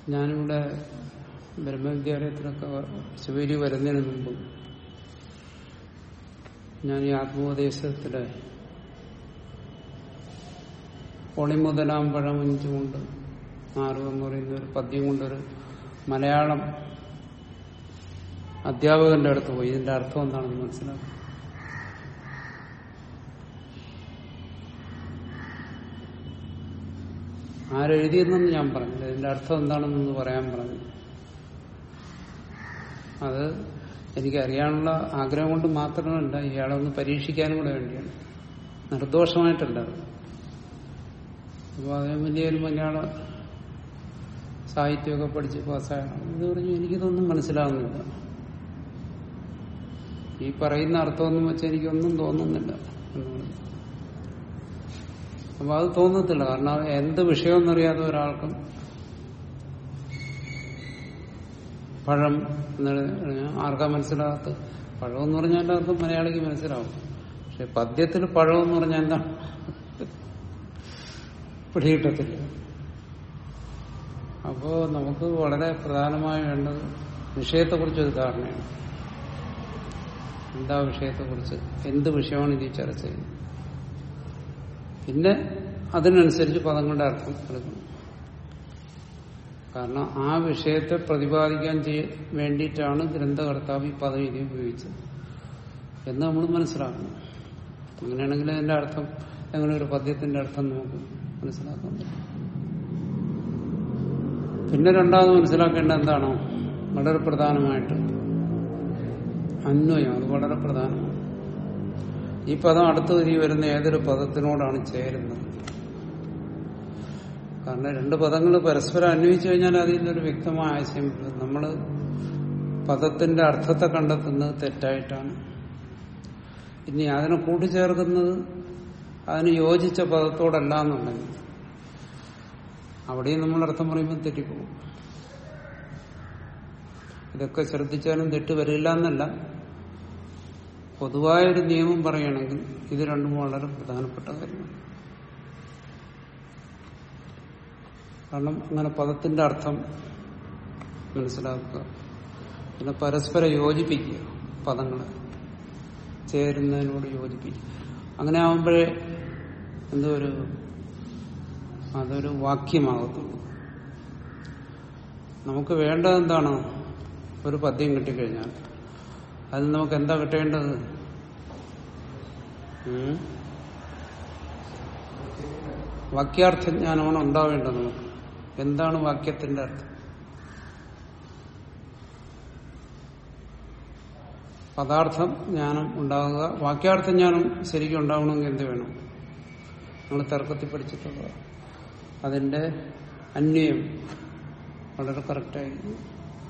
ഞാനിവിടെ ബ്രഹ്മവിദ്യാലയത്തിലൊക്കെ ശിവരി വരുന്നതിന് മുമ്പ് ഞാൻ ഈ ആത്മോപദേശത്തിലെ ഒളിമുതലാം പഴമഞ്ചു കൊണ്ട് ആറ് എന്ന് പറയുന്ന ഒരു പദ്യം കൊണ്ടൊരു മലയാളം അധ്യാപകന്റെ അടുത്ത് പോയി ഇതിന്റെ അർത്ഥം എന്താണെന്ന് മനസ്സിലാക്കും ആരെഴുതിയെന്നൊന്നും ഞാൻ പറഞ്ഞില്ല ഇതിന്റെ അർത്ഥം എന്താണെന്നൊന്ന് പറയാൻ പറഞ്ഞു അത് എനിക്കറിയാനുള്ള ആഗ്രഹം കൊണ്ട് മാത്രമല്ല ഇയാളെ ഒന്ന് പരീക്ഷിക്കാനും കൂടെ വേണ്ടിയാണ് നിർദോഷമായിട്ടല്ല അത് അപ്പോൾ അദ്ദേഹം വലിയൊരു മലയാള സാഹിത്യമൊക്കെ പഠിച്ച് പാസ്സായണം ഇത് പറഞ്ഞു എനിക്കിതൊന്നും മനസ്സിലാവുന്നില്ല ഈ പറയുന്ന അർത്ഥമൊന്നും വെച്ച് എനിക്കൊന്നും തോന്നുന്നില്ല എന്ന് പറഞ്ഞു അപ്പൊ അത് തോന്നത്തില്ല കാരണം അത് എന്ത് വിഷയമെന്നറിയാതെ ഒരാൾക്കും പഴം എന്ന് പറഞ്ഞാൽ ആർക്കാ മനസ്സിലാകാത്ത പഴം എന്ന് പറഞ്ഞാൽ എല്ലാവർക്കും മലയാളിക്ക് മനസ്സിലാവും പക്ഷെ പദ്യത്തിൽ പഴം എന്ന് പറഞ്ഞാൽ എന്താണ് പിടികിട്ടത്തില്ല അപ്പോ നമുക്ക് വളരെ പ്രധാനമായി വേണ്ടത് വിഷയത്തെക്കുറിച്ച് ഒരു ധാരണയാണ് എന്താ വിഷയത്തെക്കുറിച്ച് എന്ത് വിഷയമാണ് ഇത് ചർച്ച ചെയ്യുന്നത് പിന്നെ അതിനനുസരിച്ച് പദങ്ങളുടെ അർത്ഥം എടുക്കണം കാരണം ആ വിഷയത്തെ പ്രതിപാദിക്കാൻ ചെയ്യ- വേണ്ടിയിട്ടാണ് ഗ്രന്ഥകർത്താവ് ഈ പദം ഇത് ഉപയോഗിച്ചത് എന്ന് നമ്മൾ മനസ്സിലാക്കണം അങ്ങനെയാണെങ്കിൽ അതിന്റെ അർത്ഥം എങ്ങനെ ഒരു പദ്യത്തിന്റെ അർത്ഥം നമുക്ക് മനസ്സിലാക്കാൻ പറ്റും പിന്നെ രണ്ടാമത് മനസ്സിലാക്കേണ്ട എന്താണോ വളരെ പ്രധാനമായിട്ട് അന്വയം അത് വളരെ പ്രധാനമാണ് ഈ പദം അടുത്ത വരി വരുന്ന ഏതൊരു പദത്തിനോടാണ് ചേരുന്നത് കാരണം രണ്ട് പദങ്ങൾ പരസ്പരം അന്വയിച്ചു കഴിഞ്ഞാൽ അതിൽ നിന്നൊരു വ്യക്തമായ ആശയം വരും നമ്മൾ പദത്തിന്റെ അർത്ഥത്തെ കണ്ടെത്തുന്നത് തെറ്റായിട്ടാണ് ഇനി അതിനെ കൂട്ടിച്ചേർക്കുന്നത് അതിന് യോജിച്ച പദത്തോടല്ല എന്നുണ്ടെങ്കിൽ അവിടെയും നമ്മൾ അർത്ഥം പറയുമ്പോൾ തെറ്റിപ്പോകും ഇതൊക്കെ ശ്രദ്ധിച്ചാലും തെറ്റ് വരില്ല എന്നല്ല പൊതുവായൊരു നിയമം പറയുകയാണെങ്കിൽ ഇത് രണ്ടും വളരെ പ്രധാനപ്പെട്ട കാര്യമാണ് കാരണം അങ്ങനെ പദത്തിന്റെ അർത്ഥം മനസ്സിലാക്കുക പിന്നെ പരസ്പരം യോജിപ്പിക്കുക പദങ്ങളെ ചേരുന്നതിനോട് യോജിപ്പിക്കുക അങ്ങനെ ആവുമ്പോഴേ എന്തോ ഒരു അതൊരു വാക്യമാകത്തുള്ളൂ നമുക്ക് വേണ്ടത് എന്താണ് ഒരു പദ്യം കിട്ടിക്കഴിഞ്ഞാൽ അതിൽ നമുക്ക് എന്താ കിട്ടേണ്ടത് ഉം? വാക്യാർത്ഥജ്ഞാനമാണ് ഉണ്ടാവേണ്ടത് നമുക്ക് എന്താണ് വാക്യത്തിന്റെ അർത്ഥം പദാർത്ഥം ജ്ഞാനം ഉണ്ടാകുക വാക്യാർത്ഥ ജ്ഞാനം ശരിക്കും ഉണ്ടാവണമെങ്കിൽ എന്ത് വേണം നമ്മൾ തർക്കത്തിൽ പഠിച്ചിട്ടുള്ള അതിന്റെ അന്വയം വളരെ കറക്റ്റായിരിക്കും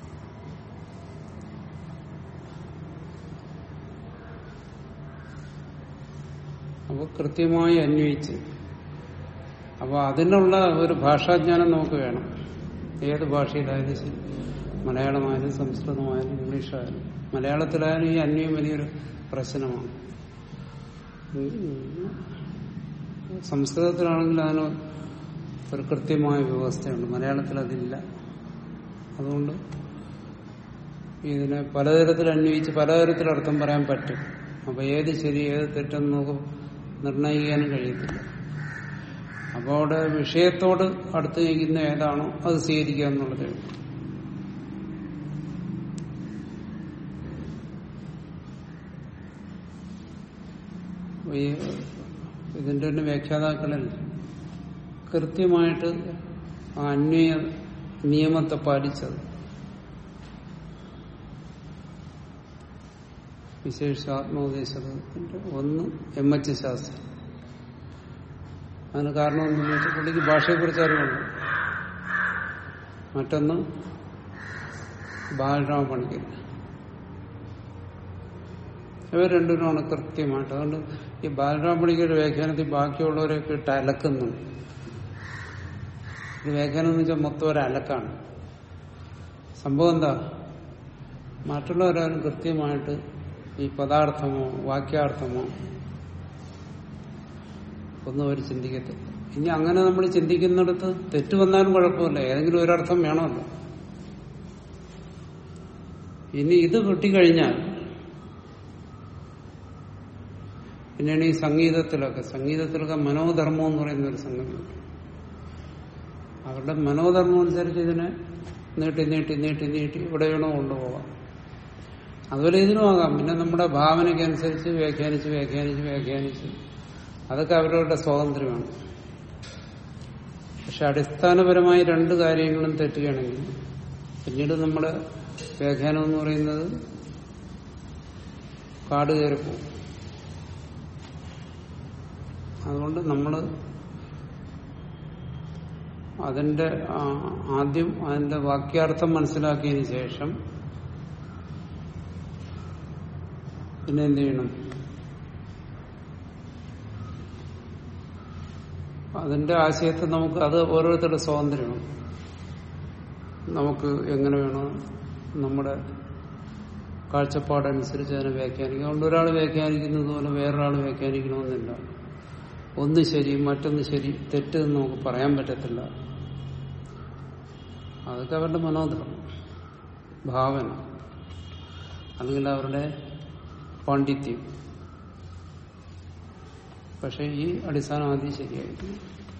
അപ്പോൾ കൃത്യമായി അന്വയിച്ച് അപ്പോൾ അതിനുള്ള ഒരു ഭാഷാജ്ഞാനം നമുക്ക് വേണം ഏത് ഭാഷയിലായാലും ശരി മലയാളമായാലും സംസ്കൃതമായാലും ഇംഗ്ലീഷായാലും മലയാളത്തിലായാലും ഈ അന്വയം വലിയൊരു പ്രശ്നമാണ് ഉം, ഉം. സംസ്കൃതത്തിലാണെങ്കിൽ അതിന് ഒരു കൃത്യമായ വ്യവസ്ഥയുണ്ട് മലയാളത്തിൽ അതില്ല അതുകൊണ്ട് ഇതിനെ പലതരത്തിൽ അന്വയിച്ച് പലതരത്തിൽ അർത്ഥം പറയാൻ പറ്റും അപ്പൊ ഏത് ശരി ഏത് തെറ്റെന്ന് നമുക്ക് നിർണയിക്കാനും കഴിയത്തില്ല അപ്പോൾ അവിടെ വിഷയത്തോട് അടുത്ത് നിൽക്കുന്ന ഏതാണോ അത് സ്വീകരിക്കുക എന്നുള്ളതേ ഉള്ളൂ ഈ ഇതിന്റെ തന്നെ വ്യാഖ്യാതാക്കളിൽ കൃത്യമായിട്ട് ആ അന്വയ നിയമത്തെ പാലിച്ചത് വിശേഷ ആത്മോപദേശത്തിന്റെ ഒന്ന് എം എച്ച് ശാസ്ത്രി അതിന് കാരണം എന്തെന്ന് വെച്ചാൽ പുള്ളിക്ക് ഭാഷയെക്കുറിച്ച് അറിവുണ്ട് മറ്റൊന്ന് ബാലരാമ പണിക്കർ ഇവർ രണ്ടുപേരുമാണ് കൃത്യമായിട്ട് അതുകൊണ്ട് ഈ ബാലരാമ പണിക്കരുടെ വ്യാഖ്യാനത്തിൽ ബാക്കിയുള്ളവരെയൊക്കെ ഇട്ട് അലക്കുന്നുണ്ട് ഇത് വ്യാഖ്യാനം എന്ന് വെച്ചാൽ മൊത്തം ഒരു അലക്കാണ് സംഭവം എന്താ മറ്റുള്ളവരാരും കൃത്യമായിട്ട് ഈ പദാർത്ഥമോ വാക്യാർത്ഥമോ ഒന്നും അവർ ചിന്തിക്കത്തില്ല ഇനി അങ്ങനെ നമ്മൾ ചിന്തിക്കുന്നിടത്ത് തെറ്റ് വന്നാലും കുഴപ്പമില്ല ഏതെങ്കിലും ഒരർത്ഥം വേണമല്ലോ ഇനി ഇത് കിട്ടിക്കഴിഞ്ഞാൽ പിന്നെയാണ് ഈ സംഗീതത്തിലൊക്കെ സംഗീതത്തിലൊക്കെ മനോധർമ്മം എന്ന് പറയുന്ന ഒരു സംഗതിയുണ്ട് അവരുടെ മനോധർമ്മം അനുസരിച്ച് ഇതിനെ നീട്ടി നീട്ടി നീട്ടി നീട്ടി ഇവിടെ വേണോ കൊണ്ടുപോകാം അതുപോലെ ഇതിനും ആകാം പിന്നെ നമ്മുടെ ഭാവനയ്ക്ക് അനുസരിച്ച് വ്യാഖ്യാനിച്ച് വ്യാഖ്യാനിച്ച് വ്യാഖ്യാനിച്ച് അതൊക്കെ അവരവരുടെ സ്വാതന്ത്ര്യമാണ് പക്ഷെ അടിസ്ഥാനപരമായി രണ്ട് കാര്യങ്ങളും തെറ്റുകയാണെങ്കിൽ പിന്നീട് നമ്മുടെ വ്യാഖ്യാനം എന്ന് പറയുന്നത് കാട് കയറിപ്പോവും അതുകൊണ്ട് നമ്മൾ അതിന്റെ ആ, ആദ്യം അതിന്റെ വാക്യാർത്ഥം മനസ്സിലാക്കിയതിന് ശേഷം പിന്നെ എന്ത് ചെയ്യണം അതിന്റെ ആശയത്തെ നമുക്ക് അത് ഓരോരുത്തരുടെ സ്വാതന്ത്ര്യമാണ് നമുക്ക് എങ്ങനെ വേണോ നമ്മുടെ കാഴ്ചപ്പാടനുസരിച്ച് അതിനെ വ്യാഖ്യാനിക്കാം അതുകൊണ്ട് ഒരാൾ വ്യാഖ്യാനിക്കുന്നത് പോലെ വേറൊരാൾ വ്യാഖ്യാനിക്കണമെന്നില്ല ഒന്ന് ശരി മറ്റൊന്ന് ശരി തെറ്റ് എന്ന് നമുക്ക് പറയാൻ പറ്റത്തില്ല അതൊക്കെ അവരുടെ മനോധർമ്മം ഭാവന അല്ലെങ്കിൽ അവരുടെ പാണ്ഡിത്യം പക്ഷെ ഈ അടിസ്ഥാനം ആദ്യം ശരിയായിരുന്നു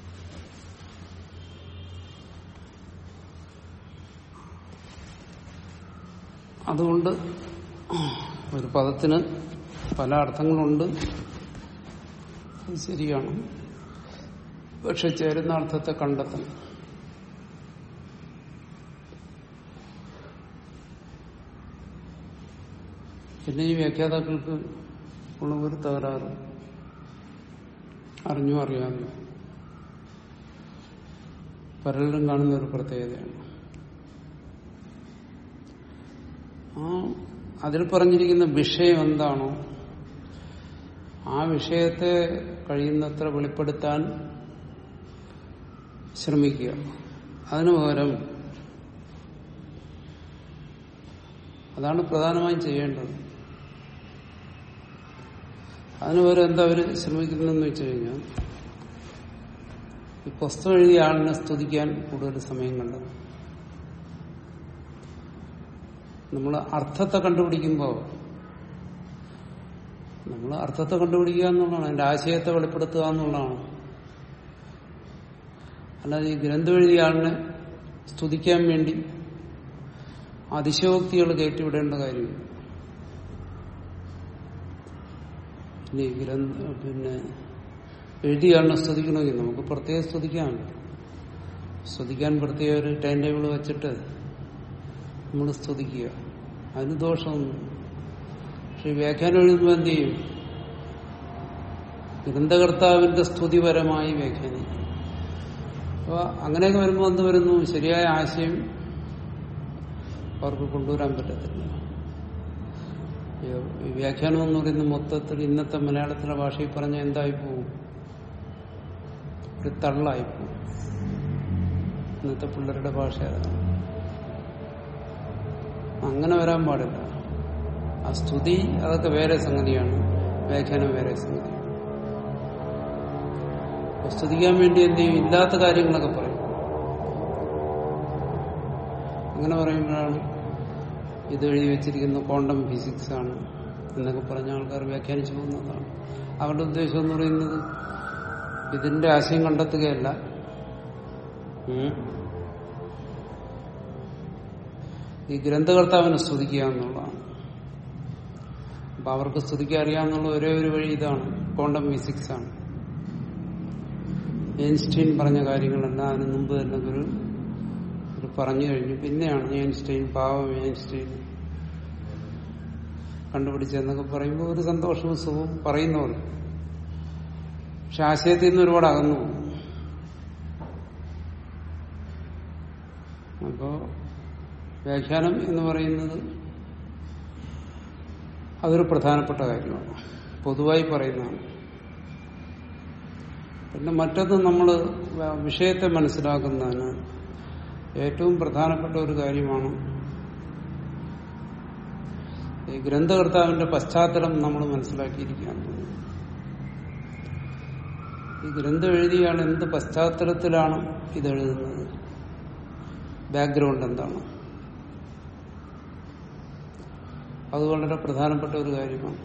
അതുകൊണ്ട് ഒരു പദത്തിന് പല അർത്ഥങ്ങളുണ്ട് അത് ശരിയാണ് പക്ഷെ ചേരുന്ന അർത്ഥത്തെ കണ്ടെത്തണം പിന്നെ ഈ വ്യാഖ്യാതാക്കൾക്ക് ഉള്ള ഒരു തകരാറ് അറിഞ്ഞോ അറിയാമോ പലരിലും കാണുന്ന ഒരു പ്രത്യേകതയാണ് ആ അതിൽ പറഞ്ഞിരിക്കുന്ന വിഷയം എന്താണോ ആ വിഷയത്തെ കഴിയുന്നത്ര വെളിപ്പെടുത്താൻ ശ്രമിക്കുക അതിനു പകരം അതാണ് പ്രധാനമായും ചെയ്യേണ്ടത് അതിനു പകരം എന്താ അവർ ശ്രമിക്കുന്നതെന്ന് വെച്ച് കഴിഞ്ഞാൽ ഈ പുസ്തകം എഴുതിയ ആളിനെ സ്തുതിക്കാൻ കൂടുതൽ സമയം കണ്ടത് നമ്മൾ അർത്ഥത്തെ കണ്ടുപിടിക്കുമ്പോൾ നമ്മൾ അർത്ഥത്തെ കണ്ടുപിടിക്കുക എന്നുള്ളതാണ് അതിന്റെ ആശയത്തെ വെളിപ്പെടുത്തുക എന്നുള്ളതാണ് അല്ലാതെ ഈ ഗ്രന്ഥം എഴുതിയ ആളിനെ സ്തുതിക്കാൻ വേണ്ടി അതിശയോക്തികൾ കയറ്റിവിടേണ്ട കാര്യമില്ല ഇനി ഗ്രന്ഥ പിന്നെ എഴുതിയ ആളിനെ സ്തുതിക്കണമെങ്കിൽ നമുക്ക് പ്രത്യേകം സ്തുതിക്കാമല്ലോ സ്തുതിക്കാൻ പ്രത്യേക ഒരു ടൈം ടേബിൾ വെച്ചിട്ട് നമ്മൾ സ്തുതിക്കുക അതിന് ദോഷമൊന്നും പക്ഷെ വ്യാഖ്യാനം എഴുതുമ്പോൾ എന്ത് ചെയ്യും ഗ്രന്ഥകർത്താവിന്റെ സ്തുതിപരമായി വ്യാഖ്യാനിക്കും അപ്പൊ അങ്ങനെയൊക്കെ വരുമ്പോൾ എന്ത് വരുന്നു ശരിയായ ആശയം അവർക്ക് കൊണ്ടുവരാൻ പറ്റത്തില്ല ഈ വ്യാഖ്യാനം എന്ന് പറയുന്ന മൊത്തത്തിൽ ഇന്നത്തെ മലയാളത്തിലെ ഭാഷയിൽ പറഞ്ഞ എന്തായി പോവും ഒരു തള്ളായി പോവും ഇന്നത്തെ പിള്ളേരുടെ ഭാഷ അതാണ് അങ്ങനെ വരാൻ പാടില്ല ആ സ്തുതി അതൊക്കെ വേറെ സംഗതിയാണ് വ്യാഖ്യാനം വേറെ സംഗതിയാണ് അപ്പൊ സ്തുതിക്കാൻ വേണ്ടി എന്ത് ചെയ്യും ഇല്ലാത്ത കാര്യങ്ങളൊക്കെ പറയും അങ്ങനെ പറയുമ്പോഴാണ് ഇത് എഴുതി വെച്ചിരിക്കുന്ന ക്വാണ്ടം ഫിസിക്സ് ആണ് എന്നൊക്കെ പറഞ്ഞ ആൾക്കാർ വ്യാഖ്യാനിച്ചു പോകുന്നതാണ് അവരുടെ ഉദ്ദേശം എന്ന് പറയുന്നത് ഇതിന്റെ ആശയം കണ്ടെത്തുകയല്ല ഉം. ഈ ഗ്രന്ഥകർത്താവിനെ സ്തുതിക്കുക എന്നുള്ളതാണ് അപ്പൊ അവർക്ക് സ്തുതിക്കാൻ അറിയാവുന്ന ഒരേ ഒരു വഴി ഇതാണ് ക്വാണ്ടം ഫിസിക്സ് ആണ് ഐൻസ്റ്റീൻ പറഞ്ഞ കാര്യങ്ങളെല്ലാം അതിന് മുമ്പ് തന്നെ ഒരു ഒരു പറഞ്ഞു കഴിഞ്ഞു പിന്നെയാണ് ഐൻസ്റ്റീൻ പാവം ഐൻസ്റ്റീൻ കണ്ടുപിടിച്ചതെന്നൊക്കെ പറയുമ്പോൾ ഒരു സന്തോഷവും സുഖവും പറയുന്ന പോലെ പക്ഷെ ആശയത്തിൽ നിന്ന് ഒരുപാട് അകന്നു പോകും. അപ്പോ വ്യാഖ്യാനം എന്ന് പറയുന്നത് അതൊരു പ്രധാനപ്പെട്ട കാര്യമാണ് പൊതുവായി പറയുന്നതാണ് പിന്നെ മറ്റൊന്ന് നമ്മൾ വിഷയത്തെ മനസ്സിലാക്കുന്നതിന് ഏറ്റവും പ്രധാനപ്പെട്ട ഒരു കാര്യമാണ് ഈ ഗ്രന്ഥകർത്താവിന്റെ പശ്ചാത്തലം നമ്മൾ മനസ്സിലാക്കിയിരിക്കുക എന്നുള്ളത്. ഈ ഗ്രന്ഥം എഴുതിയാൽ എന്ത് പശ്ചാത്തലത്തിലാണ് ഇത് എഴുതുന്നത് ബാക്ക്ഗ്രൗണ്ട് എന്താണ് അത് വളരെ പ്രധാനപ്പെട്ട ഒരു കാര്യമാണ്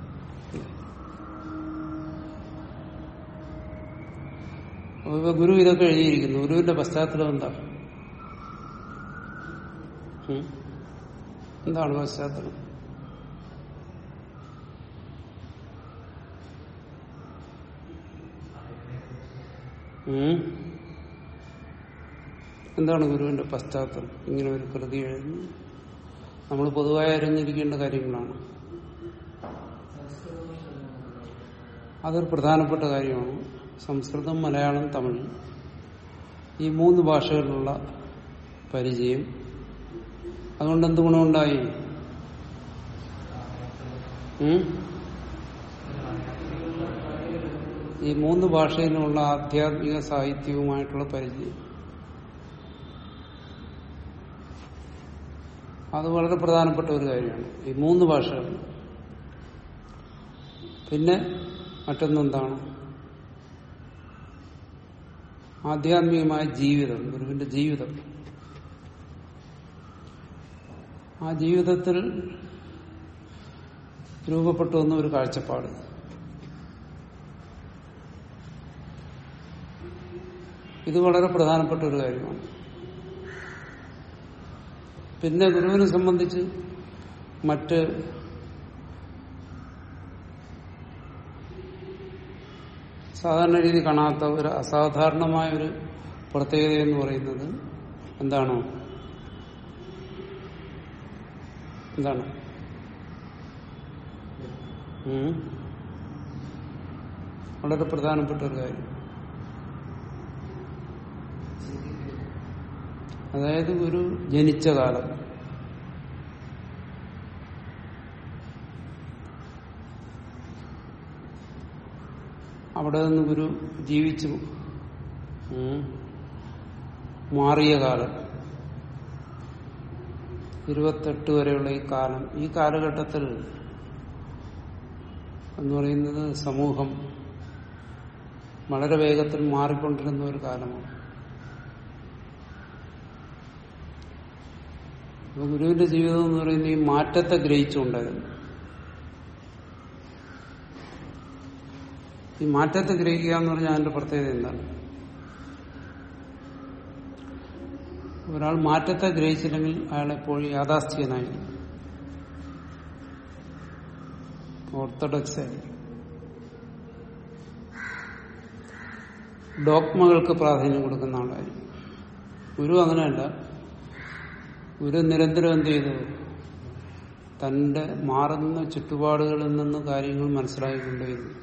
അപ്പൊ ഇപ്പൊ ഗുരു ഇതൊക്കെ എഴുതിയിരിക്കുന്നു ഗുരുവിന്റെ പശ്ചാത്തലം എന്താണ് ഉം? എന്താണ് പശ്ചാത്തലം ഉം? എന്താണ് ഗുരുവിന്റെ പശ്ചാത്തലം ഇങ്ങനെ ഒരു കൃതി എഴുതുന്നു നമ്മൾ പൊതുവായി അറിഞ്ഞിരിക്കേണ്ട കാര്യങ്ങളാണ് അതൊരു പ്രധാനപ്പെട്ട കാര്യമാണ് സംസ്കൃതം മലയാളം തമിഴ് ഈ മൂന്ന് ഭാഷകളിലുള്ള പരിചയം അതുകൊണ്ട് എന്ത് ഗുണമുണ്ടായി ഉം? ഈ മൂന്ന് ഭാഷയിലുള്ള ആധ്യാത്മിക സാഹിത്യവുമായിട്ടുള്ള പരിചയം അത് വളരെ പ്രധാനപ്പെട്ട ഒരു കാര്യമാണ് ഈ മൂന്ന് ഭാഷകൾ പിന്നെ മറ്റൊന്നെന്താണ് ആധ്യാത്മികമായ ജീവിതം ഗുരുവിന്റെ ജീവിതം ആ ജീവിതത്തിൽ രൂപപ്പെട്ടു വന്ന ഒരു കാഴ്ചപ്പാട് ഇത് വളരെ പ്രധാനപ്പെട്ട ഒരു കാര്യമാണ് പിന്നെ ഗുരുവിനെ സംബന്ധിച്ച് മറ്റ് സാധാരണ രീതി കാണാത്ത ഒരു അസാധാരണമായ ഒരു പ്രത്യേകത എന്ന് പറയുന്നത് എന്താണ് എന്താണ് ഉം? വളരെ പ്രധാനപ്പെട്ട ഒരു കാര്യം അതായത് ഒരു ജനിച്ച കാലം അവിടെ നിന്ന് ഗുരു ജീവിച്ചു ഉം, മാറിയ കാലം ഇരുപത്തെട്ട് വരെയുള്ള ഈ കാലം ഈ കാലഘട്ടത്തിൽ എന്ന് പറയുന്നത് സമൂഹം വളരെ വേഗത്തിൽ മാറിക്കൊണ്ടിരുന്ന ഒരു കാലമാണ് അപ്പൊ ഗുരുവിന്റെ ജീവിതം എന്ന് പറയുന്നത് ഈ മാറ്റത്തെ ഗ്രഹിച്ചുകൊണ്ടായിരുന്നു ഈ മാറ്റത്തെ ഗ്രഹിക്കുക എന്ന് പറഞ്ഞാൽ അതിന്റെ പ്രത്യേകത എന്താണ് ഒരാൾ മാറ്റത്തെ ഗ്രഹിച്ചില്ലെങ്കിൽ അയാൾ എപ്പോഴും യാഥാസ്ഥികനായി ഓർത്തഡോക്സ് ആയിരിക്കും ഡോക്മകൾക്ക് പ്രാധാന്യം കൊടുക്കുന്ന ആളായിരിക്കും ഗുരു അങ്ങനെയല്ല ഗുരു നിരന്തരം എന്ത് ചെയ്തു തന്റെ മാറുന്ന ചുറ്റുപാടുകളിൽ നിന്ന് കാര്യങ്ങൾ മനസ്സിലാക്കിക്കൊണ്ടേയിരുന്നു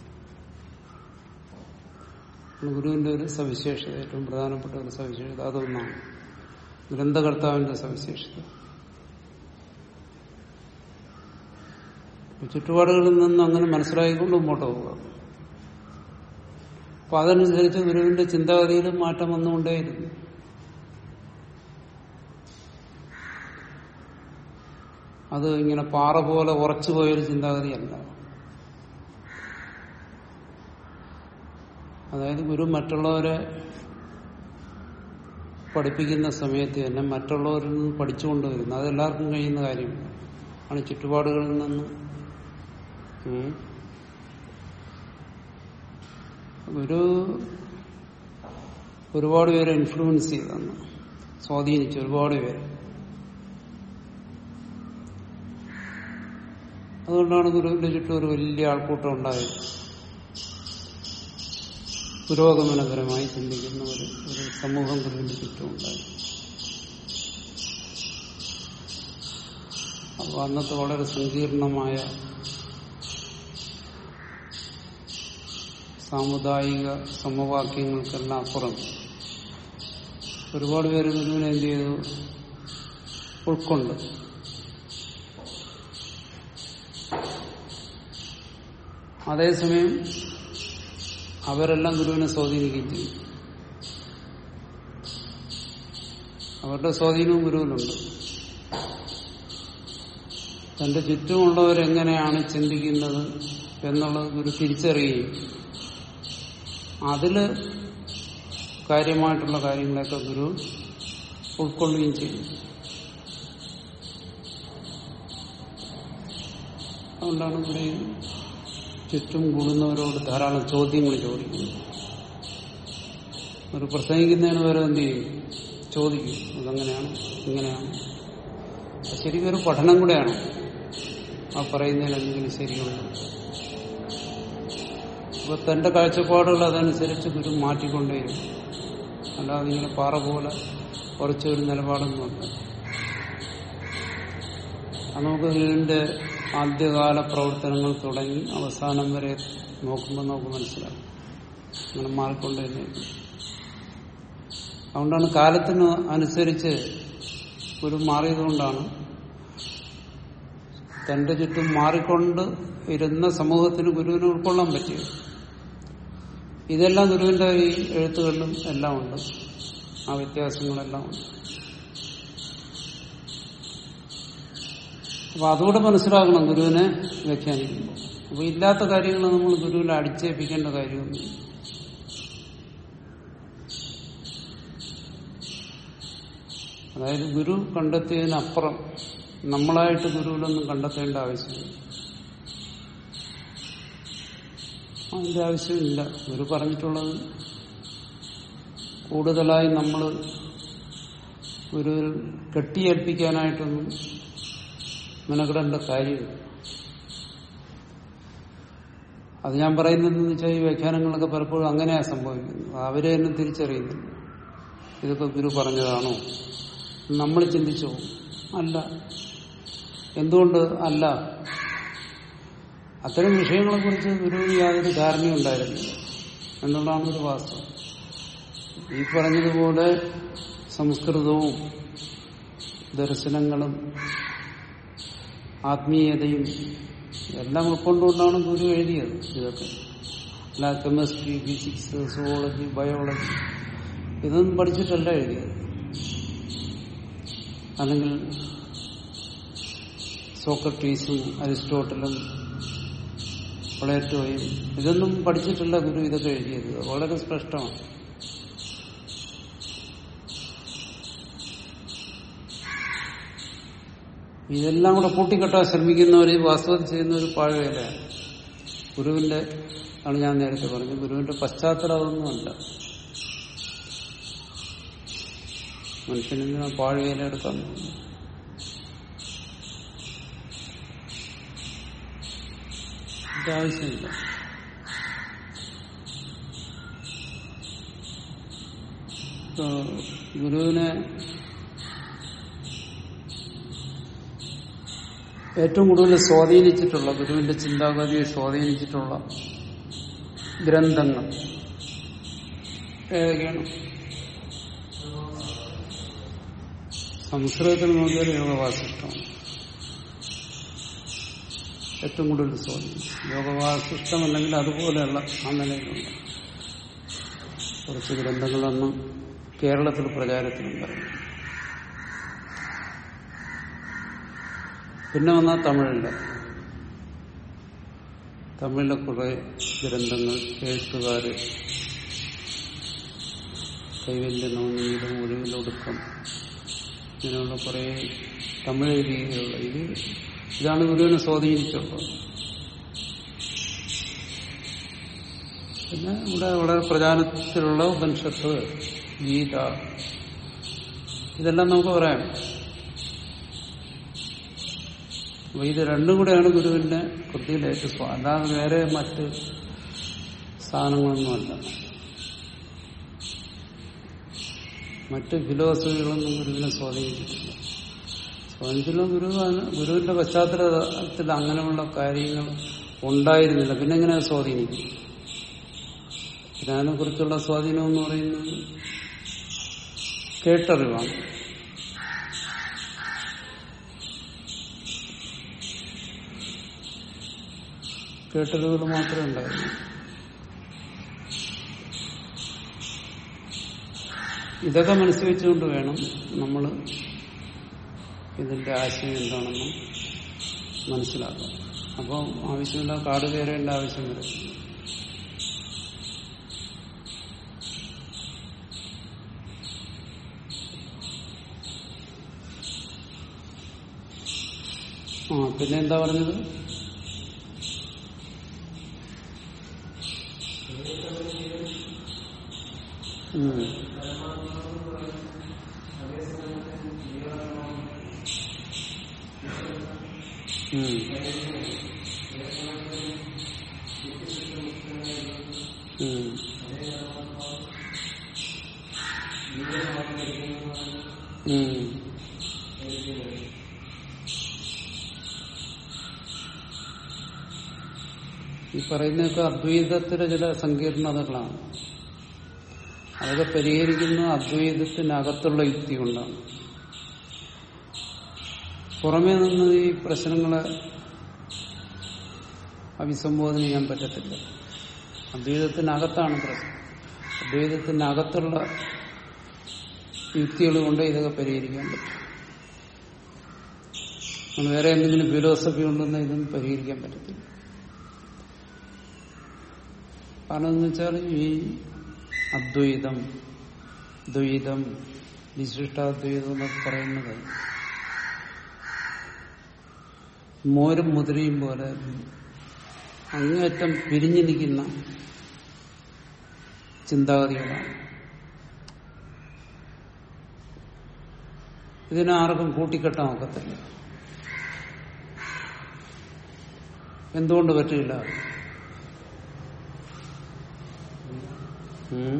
ഗുരുവിന്റെ ഒരു സവിശേഷത ഏറ്റവും പ്രധാനപ്പെട്ട ഒരു സവിശേഷത അതൊന്നാണ് ഗ്രന്ഥകർത്താവിന്റെ സവിശേഷത ചുറ്റുപാടുകളിൽ നിന്ന് അങ്ങനെ മനസ്സിലാക്കിക്കൊണ്ട് മുമ്പോട്ട് പോവുക അപ്പൊ അതനുസരിച്ച് ഗുരുവിന്റെ ചിന്താഗതിയിലും മാറ്റം വന്നുകൊണ്ടേയിരുന്നു അത് ഇങ്ങനെ പാറ പോലെ ഉറച്ചു പോയൊരു ചിന്താഗതിയല്ല അതായത് ഗുരു മറ്റുള്ളവരെ പഠിപ്പിക്കുന്ന സമയത്ത് തന്നെ മറ്റുള്ളവരിൽ നിന്ന് പഠിച്ചുകൊണ്ടുവരുന്നു അതെല്ലാവർക്കും കഴിയുന്ന കാര്യമാണ് ആണ് ചുറ്റുപാടുകളിൽ നിന്ന് ഉം. ഗുരു ഒരുപാട് പേരെ ഇൻഫ്ലുവൻസ് ചെയ്തെന്ന് സ്വാധീനിച്ചു ഒരുപാട് പേര് അതുകൊണ്ടാണ് ഗുരുവിന്റെ ചുറ്റും ഒരു വലിയ ആൾക്കൂട്ടം ഉണ്ടായത് പുരോഗമനപരമായി ചിന്തിക്കുന്ന ഒരു ഒരു സമൂഹം ഗുരുവിന്റെ ചുറ്റും ഉണ്ടായി അപ്പോൾ അന്നത്തെ വളരെ സങ്കീർണമായ സാമുദായിക സമവാക്യങ്ങൾക്കെല്ലാം അപ്പുറം ഒരുപാട് പേര് ഗുരുവിനെ എന്ത് ചെയ്തു ഉൾക്കൊണ്ട് അതേസമയം അവരെല്ലാം ഗുരുവിനെ സ്വാധീനിക്കുകയും ചെയ്യും അവരുടെ സ്വാധീനവും ഗുരുവിനുണ്ട് തന്റെ ചുറ്റുമുള്ളവരെങ്ങനെയാണ് ചിന്തിക്കുന്നത് എന്നുള്ളത് ഗുരു തിരിച്ചറിയുകയും അതില് കാര്യമായിട്ടുള്ള കാര്യങ്ങളൊക്കെ ഗുരു ഉൾക്കൊള്ളുകയും ചെയ്യും അതുകൊണ്ടാണ് ഇവിടെ ഈ ചുറ്റും കൂടുന്നവരോട് ധാരാളം ചോദ്യങ്ങൾ ചോദിക്കുന്നത് ഒരു പ്രസംഗിക്കുന്നതിന് വരെ എന്ത് ചെയ്യും ചോദിക്കും അതങ്ങനെയാണ് ഇങ്ങനെയാണ് അത് ശരിക്കും ഒരു പഠനം കൂടെയാണ് ആ പറയുന്നതിൽ എന്തെങ്കിലും ശരിയുണ്ട് അപ്പൊ തന്റെ കാഴ്ചപ്പാടുകൾ അതനുസരിച്ച് ഗുരു മാറ്റിക്കൊണ്ടേരും അല്ലാതെ ഇങ്ങനെ പാറ പോലെ കുറച്ച് ഒരു നിലപാടൊന്നുമല്ല അത് നമുക്ക് ഗുരുവിന്റെ ആദ്യകാല പ്രവർത്തനങ്ങൾ തുടങ്ങി അവസാനം വരെ നോക്കുമ്പോൾ നമുക്ക് മനസ്സിലാവും അങ്ങനെ മാറിക്കൊണ്ട് തന്നെ അതുകൊണ്ടാണ് കാലത്തിന് അനുസരിച്ച് ഗുരു മാറിയതുകൊണ്ടാണ് തന്റെ ചുറ്റും മാറിക്കൊണ്ട് ഇരുന്ന സമൂഹത്തിന് ഗുരുവിനെ ഉൾക്കൊള്ളാൻ പറ്റിയത് ഇതെല്ലാം ഗുരുവിന്റെ ഈ എഴുത്തുകളിലും എല്ലാം ഉണ്ട് ആ വ്യത്യാസങ്ങളെല്ലാം ഉണ്ട് അപ്പൊ അതുകൂടെ മനസ്സിലാക്കണം ഗുരുവിനെ വ്യാഖ്യാനിക്കുമ്പോൾ അപ്പൊ ഇല്ലാത്ത കാര്യങ്ങൾ നമ്മൾ ഗുരുവിനെ അടിച്ചേൽപ്പിക്കേണ്ട കാര്യമൊന്നും അതായത് ഗുരു കണ്ടെത്തിയതിനപ്പുറം നമ്മളായിട്ട് ഗുരുവിലൊന്നും കണ്ടെത്തേണ്ട ആവശ്യമില്ല അതിന്റെ ആവശ്യമില്ല ഗുരു പറഞ്ഞിട്ടുള്ളത് കൂടുതലായി നമ്മൾ ഗുരുവിൽ കെട്ടിയേൽപ്പിക്കാനായിട്ടൊന്നും മെനക്കെടേണ്ട കാര്യമില്ല അത് ഞാൻ പറയുന്നതെന്ന് വെച്ചാൽ ഈ വ്യാഖ്യാനങ്ങളൊക്കെ പലപ്പോഴും അങ്ങനെയാ സംഭവിക്കുന്നത് അവരെ തന്നെ തിരിച്ചറിയുന്നില്ല ഇതൊക്കെ ഗുരു പറഞ്ഞതാണോ നമ്മൾ ചിന്തിച്ചു പോകും അല്ല എന്തുകൊണ്ട് അല്ല അത്തരം വിഷയങ്ങളെ കുറിച്ച് ഗുരുവിന് യാതൊരു ധാരണയും ഉണ്ടായിരുന്നില്ല എന്നുള്ളതാണ് ഒരു വാസ്തവം ഈ പറഞ്ഞതുപോലെ സംസ്കൃതവും ദർശനങ്ങളും ആത്മീയതയും എല്ലാം ഉൾക്കൊണ്ടുകൊണ്ടാണ് ഗുരു എഴുതിയത് ഇതൊക്കെ അല്ല കെമിസ്ട്രി ഫിസിക്സ് സുവോളജി ബയോളജി ഇതൊന്നും പഠിച്ചിട്ടല്ല എഴുതിയത് അല്ലെങ്കിൽ സോക്രട്ടീസും അരിസ്റ്റോട്ടലും പ്ലേറ്റോയും ഇതൊന്നും പഠിച്ചിട്ടല്ല ഗുരു ഇതൊക്കെ എഴുതിയത് വളരെ സ്പഷ്ടമാണ് ഇതെല്ലാം കൂടെ കൂട്ടിക്കെട്ടാൻ ശ്രമിക്കുന്നവർ വാസ്തവം ചെയ്യുന്ന ഒരു പാഴ്വേലയാണ് ഗുരുവിന്റെ ആണ് ഞാൻ നേരത്തെ പറഞ്ഞത് ഗുരുവിന്റെ പശ്ചാത്തലം അതൊന്നുമല്ല മനുഷ്യനെന്തിനാ പാഴ്വേല എടുക്കാൻ പോകുന്നത്? ഇതിന്റെ ആവശ്യമില്ല ഇപ്പൊ ഗുരുവിനെ ഏറ്റവും കൂടുതൽ സ്വാധീനിച്ചിട്ടുള്ള ഗുരുവിന്റെ ചിന്താഗതിയെ സ്വാധീനിച്ചിട്ടുള്ള ഗ്രന്ഥങ്ങൾ ഏതൊക്കെയാണ് സംസ്കൃതത്തിൽ നോക്കിയാൽ യോഗവാസിഷ്ടമാണ് ഏറ്റവും കൂടുതൽ സ്വാധീനിച്ചു യോഗവാസിഷ്ടം അല്ലെങ്കിൽ അതുപോലെയുള്ള ആ നിലയിലുള്ള കുറച്ച് ഗ്രന്ഥങ്ങളൊന്നും കേരളത്തിൽ പ്രചാരത്തിലുണ്ടായിരുന്നു പിന്നെ വന്നാൽ തമിഴില് തമിഴിലെ കുറെ ഗ്രന്ഥങ്ങൾ എഴുത്തുകാര് കൈവല്യ നവനീതം ഒഴിവിലൊടുക്കം ഇങ്ങനെയുള്ള കുറെ തമിഴ് രീതിയിലുള്ള ഇത് ഇതാണ് ഗുരുവിനെ സ്വാധീനിച്ചുള്ളത് പിന്നെ ഇവിടെ വളരെ പ്രധാനത്തിലുള്ള ഉപനിഷത്ത് ഗീത ഇതെല്ലാം നമുക്ക് പറയാം അപ്പൊ ഇത് രണ്ടും കൂടെയാണ് ഗുരുവിന്റെ കൃതിയിലേക്ക് സ്വാ അല്ലാതെ വേറെ മറ്റ് സാധനങ്ങളൊന്നുമല്ല മറ്റ് ഫിലോസഫികളൊന്നും ഗുരുവിനെ സ്വാധീനിച്ചിട്ടില്ല സ്വാധീനിച്ചുള്ള ഗുരു ഗുരുവിന്റെ പശ്ചാത്തലത്തിൽ അങ്ങനെയുള്ള കാര്യങ്ങൾ ഉണ്ടായിരുന്നില്ല പിന്നെ എങ്ങനെ സ്വാധീനിക്കും ഇതിനെ കുറിച്ചുള്ള സ്വാധീനം എന്ന് പറയുന്നത് കേട്ടറിവാണ് കേട്ടറിവുകൾ മാത്രമേ ഉണ്ടായിരുന്നു ഇതൊക്കെ മനസ്സിൽ വെച്ചുകൊണ്ട് വേണം നമ്മൾ ഇതിന്റെ ആശയം എന്താണെന്ന് മനസ്സിലാക്കാം അപ്പം ആവശ്യമില്ല കാട് കയറേണ്ട ആവശ്യം വരും ആ പിന്നെ എന്താ പറഞ്ഞത് ഉം. ഉം. ഉം. ഉം. ഈ പറയുന്നതൊക്കെ അദ്വൈതത്തിലെ ചില സങ്കീർണതകളാണ് അതൊക്കെ പരിഹരിക്കുന്ന അദ്വൈതത്തിനകത്തുള്ള യുക്തി കൊണ്ടാണ് പുറമേ നിന്ന് ഈ പ്രശ്നങ്ങളെ അഭിസംബോധന ചെയ്യാൻ പറ്റത്തില്ല അദ്വൈതത്തിനകത്താണ് പ്രശ്നം അദ്വൈതത്തിനകത്തുള്ള യുക്തികൾ കൊണ്ട് ഇതൊക്കെ പരിഹരിക്കാൻ പറ്റും നമ്മൾ വേറെ എന്തെങ്കിലും ഫിലോസഫി കൊണ്ടൊന്നും ഇതൊന്നും പരിഹരിക്കാൻ പറ്റത്തില്ല കാരണം എന്ന് വെച്ചാൽ ഈ അദ്വൈതം ദ്വൈതം വിശിഷ്ടാദ്വൈതം എന്നൊക്കെ പറയുന്നത് മോരും മുതിരയും പോലെ അങ്ങേറ്റം പിരിഞ്ഞു നിൽക്കുന്ന ചിന്താഗതികളാണ് ഇതിനാർക്കും കൂട്ടിക്കെട്ടാൻ ഒക്കത്തില്ല എന്തുകൊണ്ട് പറ്റില്ല ഉം.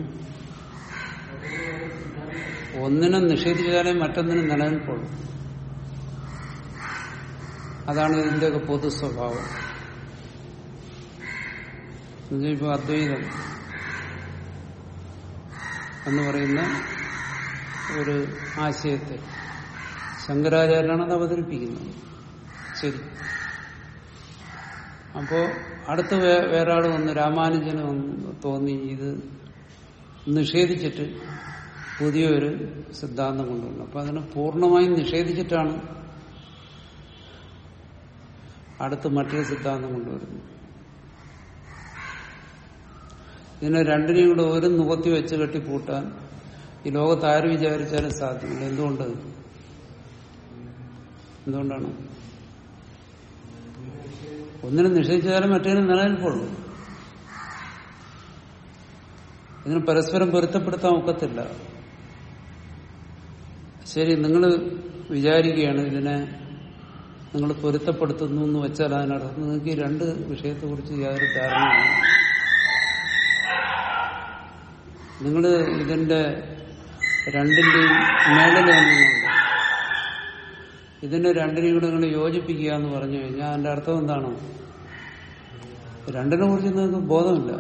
ഒന്നിനെ നിഷേധിച്ചാലേ മറ്റൊന്നിനും നിലനിൽപ്പുള്ളൂ അതാണ് ഇതിന്റെയൊക്കെ പൊതു സ്വഭാവം എന്നുവെച്ചാൽ ഇപ്പൊ അദ്വൈതം എന്ന് പറയുന്ന ഒരു ആശയത്തെ ശങ്കരാചാര്യനാണ് അത് അവതരിപ്പിക്കുന്നത് ശരി അപ്പോ അടുത്ത് വേ- വേറെ ആള് വന്ന് രാമാനുജന് വന്ന് തോന്നി ഇത് നിഷേധിച്ചിട്ട് പുതിയൊരു സിദ്ധാന്തം കൊണ്ടുവന്നു അപ്പൊ അതിനെ പൂർണ്ണമായും നിഷേധിച്ചിട്ടാണ് അടുത്ത് മറ്റൊരു സിദ്ധാന്തം കൊണ്ടുവരുന്നത് ഇതിനെ രണ്ടിനെയും കൂടെ ഒരു നുകത്തി വെച്ച് കെട്ടിപ്പൂട്ടാൻ ഈ ലോകത്ത് ആര് വിചാരിച്ചാലും സാധ്യമല്ല എന്തുകൊണ്ട് എന്തുകൊണ്ടാണ് ഒന്നിനെ നിഷേധിച്ചാലും മറ്റേതിനും നിലനിൽപ്പുള്ളൂ ഇതിന് പരസ്പരം പൊരുത്തപ്പെടുത്താൻ ഒക്കത്തില്ല ശരി നിങ്ങൾ വിചാരിക്കുകയാണ് ഇതിനെ നിങ്ങൾ പൊരുത്തപ്പെടുത്തുന്നു എന്ന് വെച്ചാൽ അതിനർത്ഥം നിങ്ങൾക്ക് ഈ രണ്ട് വിഷയത്തെക്കുറിച്ച് യാതൊരു ധാരണയില്ല നിങ്ങൾ ഇതിന്റെ രണ്ടിന്റെയും മേളിൽ വന്നുകൊണ്ട് ഇതിനെ രണ്ടിനെയും കൂടെ നിങ്ങൾ യോജിപ്പിക്കുക എന്ന് പറഞ്ഞു കഴിഞ്ഞാൽ അതിന്റെ അർത്ഥം എന്താണ് രണ്ടിനെ കുറിച്ച് നിങ്ങൾക്ക് ബോധമില്ല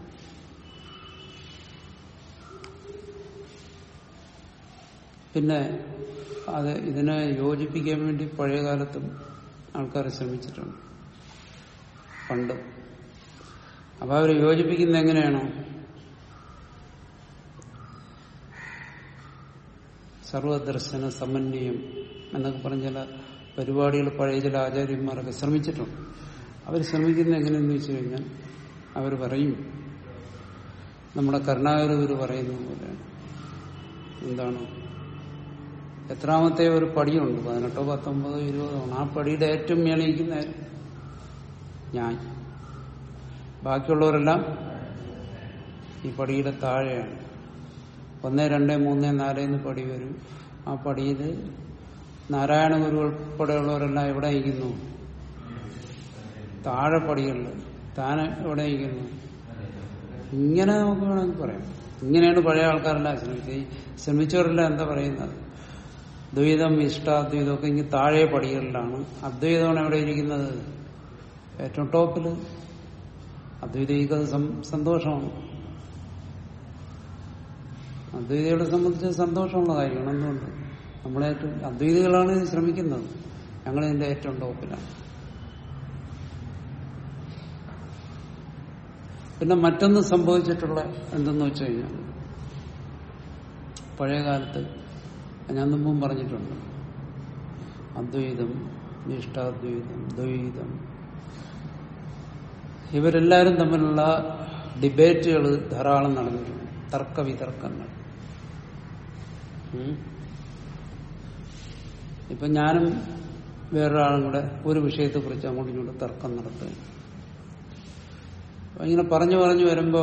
പിന്നെ അത് ഇതിനെ യോജിപ്പിക്കാൻ വേണ്ടി പഴയ കാലത്തും ആൾക്കാർ ശ്രമിച്ചിട്ടുണ്ട് പണ്ട് അപ്പൊ അവർ യോജിപ്പിക്കുന്നത് എങ്ങനെയാണോ സർവദർശന സമന്വയം എന്നൊക്കെ പറഞ്ഞ ചില പരിപാടികൾ പഴയ ചില ആചാര്യന്മാരൊക്കെ ശ്രമിച്ചിട്ടുണ്ട് അവർ ശ്രമിക്കുന്നത് എങ്ങനെയെന്ന് വെച്ച് കഴിഞ്ഞാൽ അവർ പറയും നമ്മുടെ കരുണാകര ഗുരു പറയുന്നത് പോലെയാണ് എന്താണ് എത്രാമത്തെ ഒരു പടിയുണ്ട് പതിനെട്ടോ പത്തൊമ്പതോ ഇരുപതോ ആണ് ആ പടിയുടെ ഏറ്റവും മേളിക്കുന്ന ഞാൻ ബാക്കിയുള്ളവരെല്ലാം ഈ പടിയുടെ താഴെയാണ് ഒന്ന് രണ്ട് മൂന്ന് നാല് എന്ന് പടി വരും ആ പടിയിൽ നാരായണ ഗുരു ഉൾപ്പെടെയുള്ളവരെല്ലാം എവിടെ ഇരിക്കുന്നു താഴെ പടികളിൽ താൻ എവിടെ ഇരിക്കുന്നു ഇങ്ങനെ നമുക്ക് വേണമെങ്കിൽ പറയാം ഇങ്ങനെയാണ് പഴയ ആൾക്കാരെല്ലാം ശ്രമിച്ചത് ഈ ശ്രമിച്ചവരെല്ലാം എന്താ പറയുന്നത് ദ്വൈതം ഇഷ്ടാദ്വൈതം ഒക്കെ ഇങ്ങനെ താഴെ പടികളിലാണ് അദ്വൈതമാണ് എവിടെ ഇരിക്കുന്നത് ഏറ്റവും ടോപ്പില് അദ്വൈതിക്ക് അത് സം- സന്തോഷമാണ് അദ്വൈതികളെ സംബന്ധിച്ച് സന്തോഷമുള്ള കാര്യമാണ് എന്തുകൊണ്ട് നമ്മളേറ്റവും അദ്വൈതികളാണ് ഇത് ശ്രമിക്കുന്നത് ഞങ്ങളിതിന്റെ ഏറ്റവും ടോപ്പിലാണ് പിന്നെ മറ്റൊന്ന് സംഭവിച്ചിട്ടുള്ള എന്തെന്ന് വെച്ച് കഴിഞ്ഞാൽ പഴയ കാലത്ത് ഞാൻ മുമ്പും പറഞ്ഞിട്ടുണ്ട് അദ്വൈതം നിഷ്ഠാദ്വൈതം ദ്വൈതം ഇവരെല്ലാവരും തമ്മിലുള്ള ഡിബേറ്റുകൾ ധാരാളം നടന്നിട്ടുണ്ട് തർക്ക വിതർക്കങ്ങൾ ഉം. ഇപ്പൊ ഞാനും വേറൊരാളും കൂടെ ഒരു വിഷയത്തെക്കുറിച്ച് അങ്ങോട്ടും ഇങ്ങോട്ടും തർക്കം നടത്തുക അപ്പൊ ഇങ്ങനെ പറഞ്ഞു പറഞ്ഞു വരുമ്പോ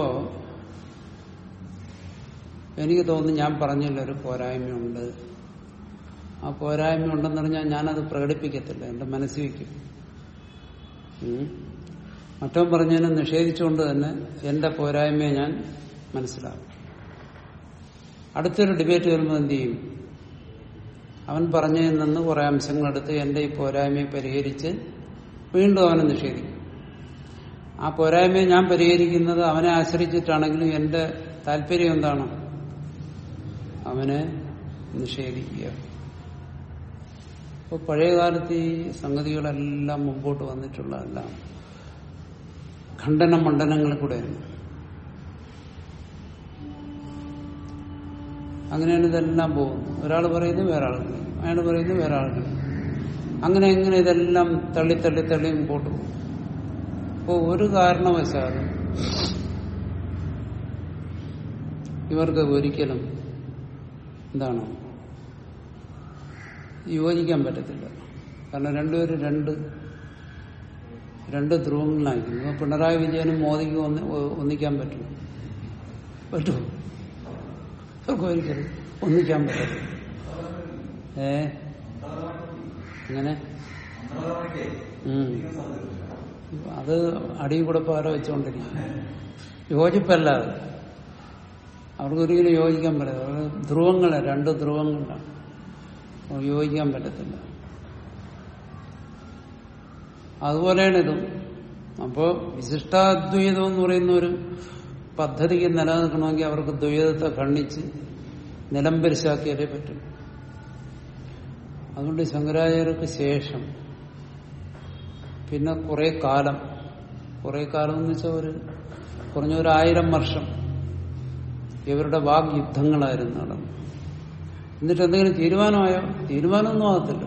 എനിക്ക് തോന്നുന്നു ഞാൻ പറഞ്ഞില്ല ഒരു പോരായ്മയുണ്ട് ആ പോരായ്മ ഉണ്ടെന്ന് പറഞ്ഞാൽ ഞാനത് പ്രകടിപ്പിക്കത്തില്ല എന്റെ മനസ്സിൽ വയ്ക്കും ഉം. മറ്റവൻ പറഞ്ഞതിനെ നിഷേധിച്ചുകൊണ്ട് തന്നെ എന്റെ പോരായ്മയെ ഞാൻ മനസ്സിലാക്കും അടുത്തൊരു ഡിബേറ്റ് വരുമ്പോൾ എന്ത് ചെയ്യും അവൻ പറഞ്ഞതിൽ നിന്ന് കുറെ അംശങ്ങളെടുത്ത് എന്റെ ഈ പോരായ്മയെ പരിഹരിച്ച് വീണ്ടും അവനെ നിഷേധിക്കും ആ പോരായ്മയെ ഞാൻ പരിഹരിക്കുന്നത് അവനെ ആശ്രയിച്ചിട്ടാണെങ്കിലും എന്റെ താല്പര്യം എന്താണ് അവനെ നിഷേധിക്കുക അപ്പോൾ പഴയ കാലത്ത് ഈ സംഗതികളെല്ലാം മുമ്പോട്ട് വന്നിട്ടുള്ളതെല്ലാം ഖണ്ഡന മണ്ഡലങ്ങളിൽ കൂടെയായിരുന്നു അങ്ങനെയാണ് ഇതെല്ലാം പോകുന്നത് ഒരാൾ പറയുന്നത് വേറെ ആൾ കളിക്കും അയാൾ പറയുന്നത് വേറെ ആൾ കളിക്കും അങ്ങനെ എങ്ങനെ ഇതെല്ലാം തള്ളി തള്ളി തള്ളി മുമ്പോട്ട് പോകും അപ്പോൾ ഒരു കാരണവശാലും ഇവർക്ക് ഒരിക്കലും എന്താണ് യോജിക്കാൻ പറ്റത്തില്ല കാരണം രണ്ടുപേരും രണ്ട് രണ്ട് ധ്രുവങ്ങളിലായിരിക്കും ഇപ്പൊ പിണറായി വിജയനും മോദിക്കും ഒന്ന് ഒന്നിക്കാൻ പറ്റുമോ പറ്റുമോ അവർക്ക് ഒരിക്കലും ഒന്നിക്കാൻ പറ്റത്തില്ല ഏ അങ്ങനെ ഉം. അത് അടിയിൽ കൂടെ പാര വെച്ചുകൊണ്ടിരിക്കും യോജിപ്പല്ല അത് അവർക്കൊരിക്കലും യോജിക്കാൻ പറ്റില്ല അവർ ധ്രുവങ്ങളെ രണ്ട് ധ്രുവങ്ങളാണ് അവർക്ക് യോജിക്കാൻ പറ്റത്തില്ല അതുപോലെയാണ് ഇതും അപ്പോ വിശിഷ്ടാദ്വൈതം എന്ന് പറയുന്ന ഒരു പദ്ധതിക്ക് നിലനിൽക്കണമെങ്കിൽ അവർക്ക് ദ്വൈതത്തെ ഖണ്ഡിച്ച് നിലംപരിശാക്കിയാലേ പറ്റും അതുകൊണ്ട് ശങ്കരാചാര്യർക്ക് ശേഷം പിന്നെ കുറെ കാലം കുറെ കാലം എന്ന് വെച്ചാൽ ഒരു കുറഞ്ഞ ഒരു ആയിരം വർഷം ഇവരുടെ വാഗ്യുദ്ധങ്ങളായിരുന്നു നടന്നു എന്നിട്ട് എന്തെങ്കിലും തീരുമാനമായോ തീരുമാനമൊന്നും ആകത്തില്ല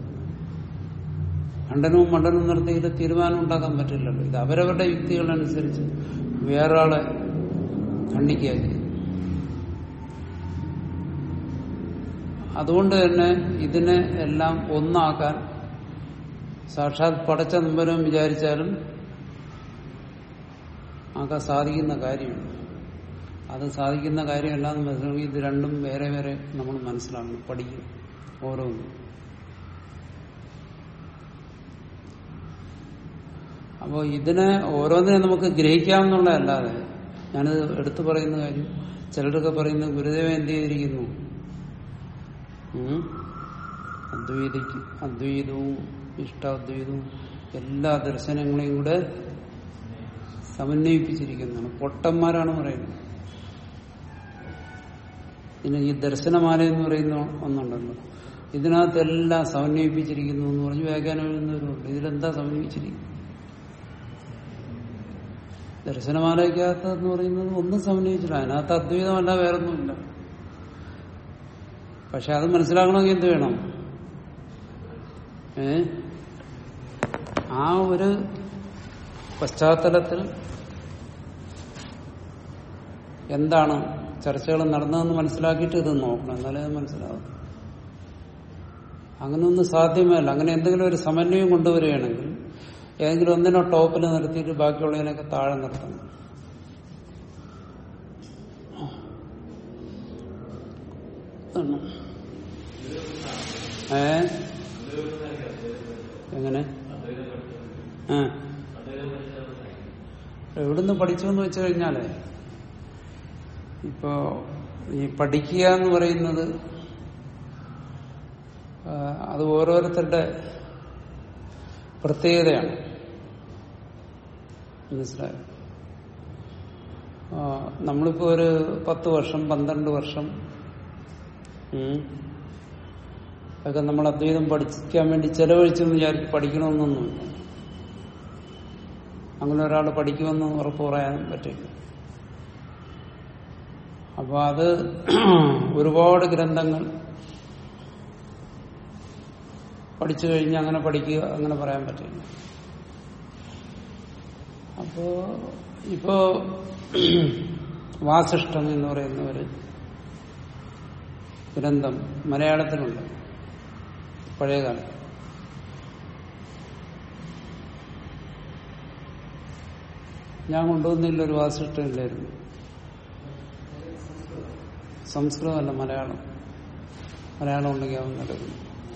ഖണ്ഡനവും മണ്ഡനവും നടത്തിയിട്ട് തീരുമാനം ഉണ്ടാക്കാൻ പറ്റില്ലല്ലോ ഇത് അവരവരുടെ യുക്തികളനുസരിച്ച് വേറൊരാളെ ഖണ്ഡിക്കുക ചെയ്യും അതുകൊണ്ട് തന്നെ ഇതിനെ എല്ലാം ഒന്നാക്കാൻ സാക്ഷാത് പടച്ച നമ്പരം വിചാരിച്ചാലും ആക്കാൻ സാധിക്കുന്ന കാര്യമാണ് അത് സാധിക്കുന്ന കാര്യമല്ലാന്ന് മനസ്സിലാക്കി ഇത് രണ്ടും വേറെ വേറെ നമ്മൾ മനസ്സിലാക്കണം പഠിക്കണം ഓരോന്നും അപ്പോൾ ഇതിനെ ഓരോന്നിനെ നമുക്ക് ഗ്രഹിക്കാമെന്നുള്ളതല്ലാതെ ഞാനിത് എടുത്തു പറയുന്ന കാര്യം ചിലരൊക്കെ പറയുന്ന ഗുരുദേവൻ എന്ത് ചെയ്തിരിക്കുന്നു ഉം? അദ്വൈതിക്ക് അദ്വൈതവും ഇഷ്ടാദ്വൈതവും എല്ലാ ദർശനങ്ങളെയും കൂടെ സമന്വയിപ്പിച്ചിരിക്കുന്നതാണ് പൊട്ടന്മാരാണ് പറയുന്നത് പിന്നെ ഈ ദർശനമാല എന്ന് പറയുന്ന ഒന്നുണ്ടല്ലോ ഇതിനകത്തെല്ലാം സമന്വയിപ്പിച്ചിരിക്കുന്നു എന്ന് പറഞ്ഞ് വ്യാഖ്യാനം എഴുതുന്നവരുണ്ട് ഇതിലെന്താ സമന്വയിച്ചിരിക്കുന്നു ദർശനമാലയ്ക്കകത്ത് എന്ന് പറയുന്നത് ഒന്നും സമന്വയിച്ചില്ല അതിനകത്ത് അദ്വൈതമല്ല വേറൊന്നുമില്ല പക്ഷെ അത് മനസ്സിലാക്കണമെങ്കിൽ എന്ത് വേണം ഏ ആ ഒരു പശ്ചാത്തലത്തിൽ എന്താണ് ചർച്ചകൾ നടന്നതെന്ന് മനസ്സിലാക്കിയിട്ട് ഇത് നോക്കണം എന്നാലേ അത് മനസ്സിലാവും അങ്ങനെയൊന്നും സാധ്യമല്ല അങ്ങനെ എന്തെങ്കിലും ഒരു സമന്വയം കൊണ്ടുവരികയാണെങ്കിൽ ഏതെങ്കിലും ഒന്നിനോ ടോപ്പിൽ നിർത്തിയിട്ട് ബാക്കിയുള്ളതിനൊക്കെ താഴെ നിർത്തണം ആണ്. ഏ എങ്ങനെ ആ എവിടുന്ന് പഠിച്ചു എന്ന് വെച്ചു കഴിഞ്ഞാലേ ഇപ്പോ ഈ പഠിക്കുക എന്ന് പറയുന്നത് ആ, അത് ഓരോരുത്തരുടെ പ്രത്യേകതയാണ് മനസ്സിലായോ ആ, നമ്മളിപ്പോ ഒരു പത്ത് വർഷം പന്ത്രണ്ട് വർഷം ഉം, ഒക്കെ നമ്മൾ അദ്വൈതം പഠിക്കാൻ വേണ്ടി ചെലവഴിച്ചെന്ന് വിചാരിച്ച് പഠിക്കണമെന്നൊന്നുമില്ല അങ്ങനെ ഒരാൾ പഠിക്കുമെന്ന് ഉറപ്പ് പറയാൻ പറ്റില്ല അപ്പൊ അത് ഒരുപാട് ഗ്രന്ഥങ്ങൾ പഠിച്ചു കഴിഞ്ഞ് അങ്ങനെ പഠിക്കുക അങ്ങനെ പറയാൻ പറ്റില്ല അപ്പോ ഇപ്പോ വാസിഷ്ടം എന്ന് പറയുന്ന ഒരു ഗ്രന്ഥം മലയാളത്തിലുണ്ട് പഴയകാലം ഞാൻ കൊണ്ടുവന്നില്ല ഒരു വാസിഷ്ടമില്ലായിരുന്നു സംസ്കൃതമല്ല മലയാളം മലയാളം ഉണ്ടെങ്കിൽ അവൻ നടക്കുന്നു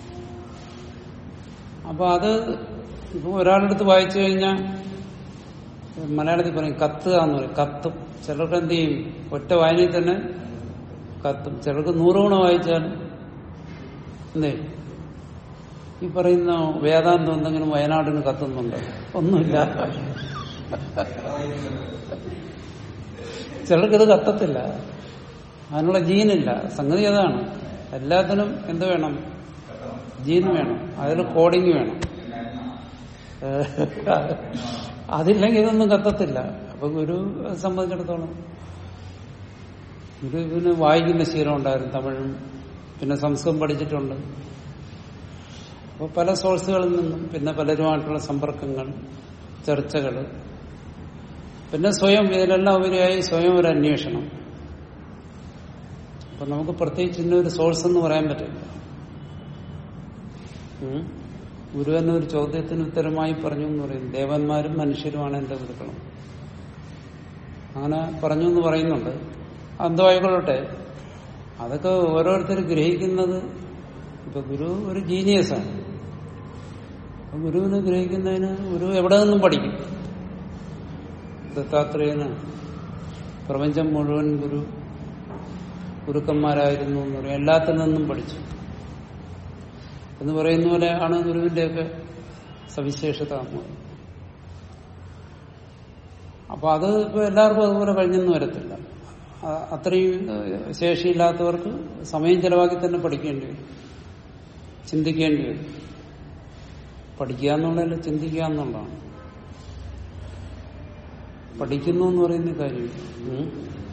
അപ്പൊ അത് ഇപ്പൊ ഒരാളെടുത്ത് വായിച്ചു കഴിഞ്ഞാൽ മലയാളത്തിൽ പറയും കത്തുക എന്ന് പറയും കത്തും ചിലർക്ക് എന്ത് ചെയ്യും ഒറ്റ വായനയിൽ തന്നെ കത്തും ചിലർക്ക് നൂറ് ഗുണം വായിച്ചാൽ എന്തേ ഈ പറയുന്ന വേദാന്തം എന്തെങ്കിലും വയനാടിന് കത്തുന്നുണ്ടോ ഒന്നുമില്ല ചിലർക്കിത് കത്തത്തില്ല അതിനുള്ള ജീനില്ല സംഗതി അതാണ് എല്ലാത്തിനും എന്ത് വേണം ജീൻ വേണം അതിൽ കോഡിങ് വേണം അതില്ലെങ്കിൽ ഇതൊന്നും കത്തത്തില്ല അപ്പൊ ഗുരു സംബന്ധിച്ചിടത്തോളം ഗുരുവിന് വായിക്കുന്ന ശീലം ഉണ്ടായിരുന്നു തമിഴും പിന്നെ സംസ്കൃതം പഠിച്ചിട്ടുണ്ട് അപ്പോൾ പല സോഴ്സുകളിൽ നിന്നും പിന്നെ പലരുമായിട്ടുള്ള സമ്പർക്കങ്ങൾ ചർച്ചകൾ പിന്നെ സ്വയം ഇതിലെല്ലാം ഉപരിയായി സ്വയം ഒരു അന്വേഷണം അപ്പൊ നമുക്ക് പ്രത്യേകിച്ച് ഇന്ന ഒരു സോഴ്സ് എന്ന് പറയാൻ പറ്റില്ല ഉം. ഗുരു എന്ന ഒരു ചോദ്യത്തിന് ഉത്തരമായി പറഞ്ഞു എന്ന് പറയും ദേവന്മാരും മനുഷ്യരുമാണ് എന്റെ ഗുരുക്കളും അങ്ങനെ പറഞ്ഞു എന്ന് പറയുന്നുണ്ട് എന്തോ ആയിക്കൊള്ളട്ടെ അതൊക്കെ ഓരോരുത്തർ ഗ്രഹിക്കുന്നത് ഇപ്പൊ ഗുരു ഒരു ജീനിയസാണ് അപ്പൊ ഗുരുവിനെ ഗ്രഹിക്കുന്നതിന് ഗുരു എവിടെ നിന്നും പഠിക്കും ദത്താത്രേയന് പ്രപഞ്ചം മുഴുവൻ ഗുരു ഗുരുക്കന്മാരായിരുന്നു എന്ന് പറയും എല്ലാത്തിൽ നിന്നും പഠിച്ചു എന്ന് പറയുന്ന പോലെ ആണ് ഗുരുവിന്റെയൊക്കെ സവിശേഷത എന്ന് പറയുന്നത്. അപ്പൊ അത് ഇപ്പൊ എല്ലാവർക്കും അതുപോലെ കഴിഞ്ഞെന്ന് വരത്തില്ല അ- അത്രയും ഏഹ്, ശേഷിയില്ലാത്തവർക്ക് സമയം ചെലവാക്കി തന്നെ പഠിക്കേണ്ടി വരും ചിന്തിക്കേണ്ടി വരും പഠിക്കുക എന്നുള്ളതല്ല ചിന്തിക്കുക എന്നുള്ളതാണ് പഠിക്കുന്നു എന്ന് പറയുന്ന കാര്യം ഉം.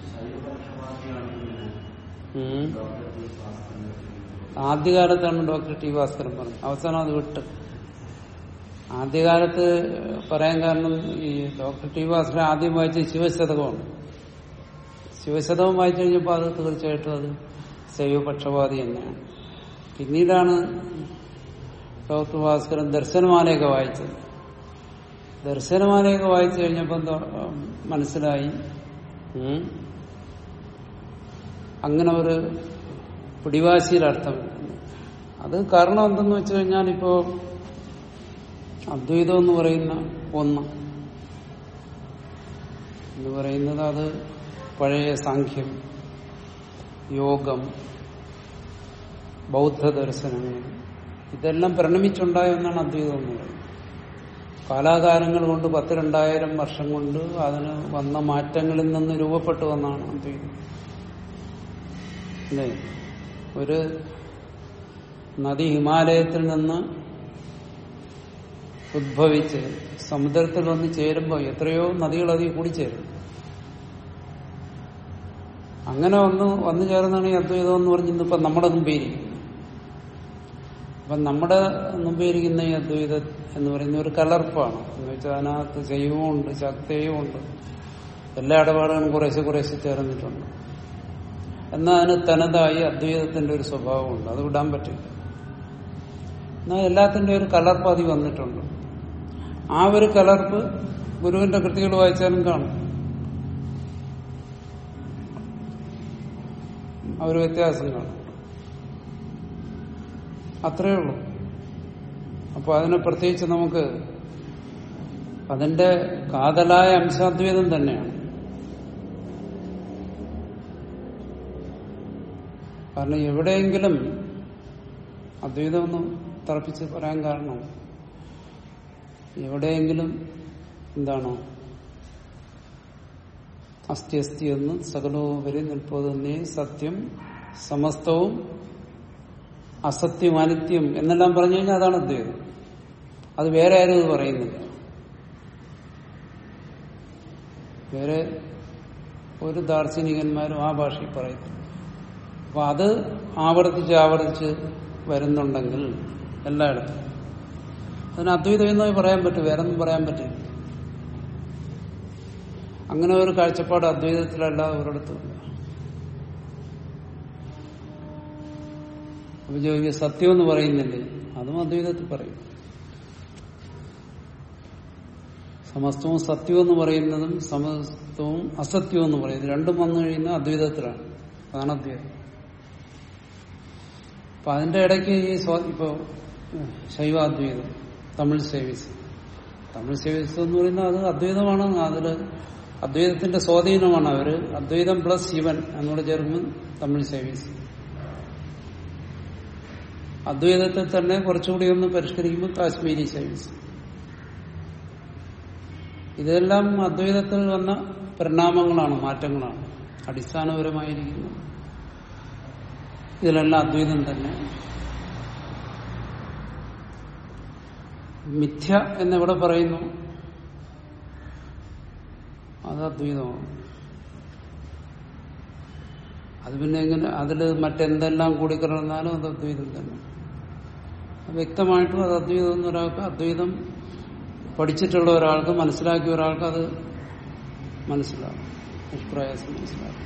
ഉം. ആദ്യകാലത്താണ് ഡോക്ടർ ടി ഭാസ്കരൻ പറഞ്ഞത് അവസാനം അത് വിട്ട് ആദ്യകാലത്ത് പറയാൻ കാരണം ഈ ഡോക്ടർ ടി ഭാസ്കരൻ ആദ്യം വായിച്ച ശിവശതകമാണ് ശിവശതകം വായിച്ചു കഴിഞ്ഞപ്പോൾ അത് തീർച്ചയായിട്ടും അത് ശൈവപക്ഷപാതി തന്നെയാണ് പിന്നീടാണ് ഡോക്ടർ ഭാസ്കരൻ ദർശനമാലയൊക്കെ വായിച്ചത് ദർശനമാലയൊക്കെ വായിച്ചു കഴിഞ്ഞപ്പോൾ എന്തോ ഉം, മനസ്സിലായി ഉം, അങ്ങനെ ഒരു പിടിവാശിയുടെ അർത്ഥം അത് കാരണം എന്തെന്ന് വെച്ച് കഴിഞ്ഞാൽ ഇപ്പോ അദ്വൈതം എന്ന് പറയുന്ന ഒന്ന് എന്ന് പറയുന്നത് അത് പഴയ സാഖ്യം യോഗം ബൗദ്ധ ദർശനങ്ങൾ ഇതെല്ലാം പരിണമിച്ചുണ്ടായ ഒന്നാണ് അദ്വൈതം എന്ന് പറയുന്നത് കാലാകാലങ്ങൾ കൊണ്ട് പത്ത് രണ്ടായിരം വർഷം കൊണ്ട് അതിന് വന്ന മാറ്റങ്ങളിൽ നിന്ന് രൂപപ്പെട്ടു വന്നാണ് അദ്വൈതം അല്ലേ ഒരു നദി ഹിമാലയത്തിൽ നിന്ന് ഉദ്ഭവിച്ച് സമുദ്രത്തിൽ വന്ന് ചേരുമ്പോൾ എത്രയോ നദികൾ അതിൽ കൂടി ചേരും അങ്ങനെ വന്ന് വന്നു ചേർന്നാണ് ഈ അദ്വൈതം എന്ന് പറഞ്ഞ് ഇന്നിപ്പോ നമ്മുടെ മുമ്പേരിക്കുന്നത് അപ്പൊ നമ്മുടെ മുമ്പേരിക്കുന്ന ഈ അദ്വൈതം എന്ന് പറയുന്ന ഒരു കലർപ്പാണ് എന്ന് വെച്ചാൽ അതിനകത്ത് ശൈവമുണ്ട് ശക്തയുമുണ്ട് എല്ലാ ഇടപാടുകളും കുറേശ്ശെ കുറേശ്ശെ ചേർന്നിട്ടുണ്ട് എന്നാൽ അതിന് തനതായി അദ്വൈതത്തിന്റെ ഒരു സ്വഭാവമുണ്ട് അത് വിടാൻ പറ്റില്ല എന്നാൽ എല്ലാത്തിന്റെ ഒരു കലർപ്പ് അതി വന്നിട്ടുണ്ട് ആ ഒരു കലർപ്പ് ഗുരുവിന്റെ കൃതികൾ വായിച്ചാലും കാണും ആ ഒരു വ്യത്യാസം കാണും അത്രയേ ഉള്ളൂ അപ്പൊ അതിനെ പ്രത്യേകിച്ച് നമുക്ക് അതിന്റെ കാതലായ അംശാദ്വൈതം തന്നെയാണ് കാരണം എവിടെയെങ്കിലും അദ്വൈതം ഒന്ന് തറപ്പിച്ച് പറയാൻ കാരണം എവിടെയെങ്കിലും എന്താണോ അസ്ഥി അസ്ഥി എന്ന് സകലോപരി നിൽപ്പതെന്നേ സത്യം സമസ്തവും അസത്യം അനിത്യം എന്നെല്ലാം പറഞ്ഞു കഴിഞ്ഞാൽ അതാണ് അദ്വൈതം അത് വേറെ ആരും ഇത് പറയുന്നില്ല വേറെ ഒരു ദാർശനികന്മാരും ആ ഭാഷയിൽ പറയുന്നു അപ്പൊ അത് ആവർത്തിച്ച് ആവർത്തിച്ച് വരുന്നുണ്ടെങ്കിൽ എല്ലായിടത്തും അതിന് അദ്വൈതം എന്നേ പറയാൻ പറ്റും വേറെ ഒന്നും പറയാൻ പറ്റില്ല അങ്ങനെ ഒരു കാഴ്ചപ്പാട് അദ്വൈതത്തിലല്ലാതെ ഒരിടത്തും ഇല്ല അപ്പൊ ചോദിക്കുക സത്യം എന്ന് പറയുന്നില്ലേ അതും അദ്വൈതത്തിൽ പറയും സമസ്തവും സത്യം എന്ന് പറയുന്നതും സമസ്തവും അസത്യം എന്ന് പറയുന്നത് രണ്ടും വന്നു കഴിയുന്ന അദ്വൈതത്തിലാണ് അതാണ് അദ്വൈതം അപ്പൊ അതിന്റെ ഇടയ്ക്ക് ഈ സ്വാ- ഇപ്പൊ ഉം, ശൈവാദ്വൈതം തമിഴ് സേവിസ് തമിഴ് സേവിസ് എന്ന് പറയുന്നത് അത് അദ്വൈതമാണ് അതില് അദ്വൈതത്തിന്റെ സ്വാധീനമാണ് അവര് അദ്വൈതം പ്ലസ് ശിവൻ എന്നോട് ചേർക്കുമ്പോൾ തമിഴ് സേവിസ് അദ്വൈതത്തെ തന്നെ കുറച്ചുകൂടി ഒന്ന് പരിഷ്കരിക്കുമ്പോൾ കാശ്മീരി സേവിസ് ഇതെല്ലാം അദ്വൈതത്തിൽ വന്ന പരിണാമങ്ങളാണ് മാറ്റങ്ങളാണ് അടിസ്ഥാനപരമായിരിക്കുന്നത് ഇതിലെല്ലാം അദ്വൈതം തന്നെ മിഥ്യ എന്നെവിടെ പറയുന്നു അത് അദ്വൈതമാണ് അത് പിന്നെ എങ്ങനെ അതിൽ മറ്റെന്തെല്ലാം കൂടിക്കിടന്നാലും അത് അദ്വൈതം തന്നെ വ്യക്തമായിട്ടും അത് അദ്വൈതം എന്നൊരാൾക്ക് അദ്വൈതം പഠിച്ചിട്ടുള്ള ഒരാൾക്ക് മനസ്സിലാക്കിയ ഒരാൾക്ക് അത് മനസ്സിലാവും നിഷ്പ്രയാസം മനസ്സിലാവും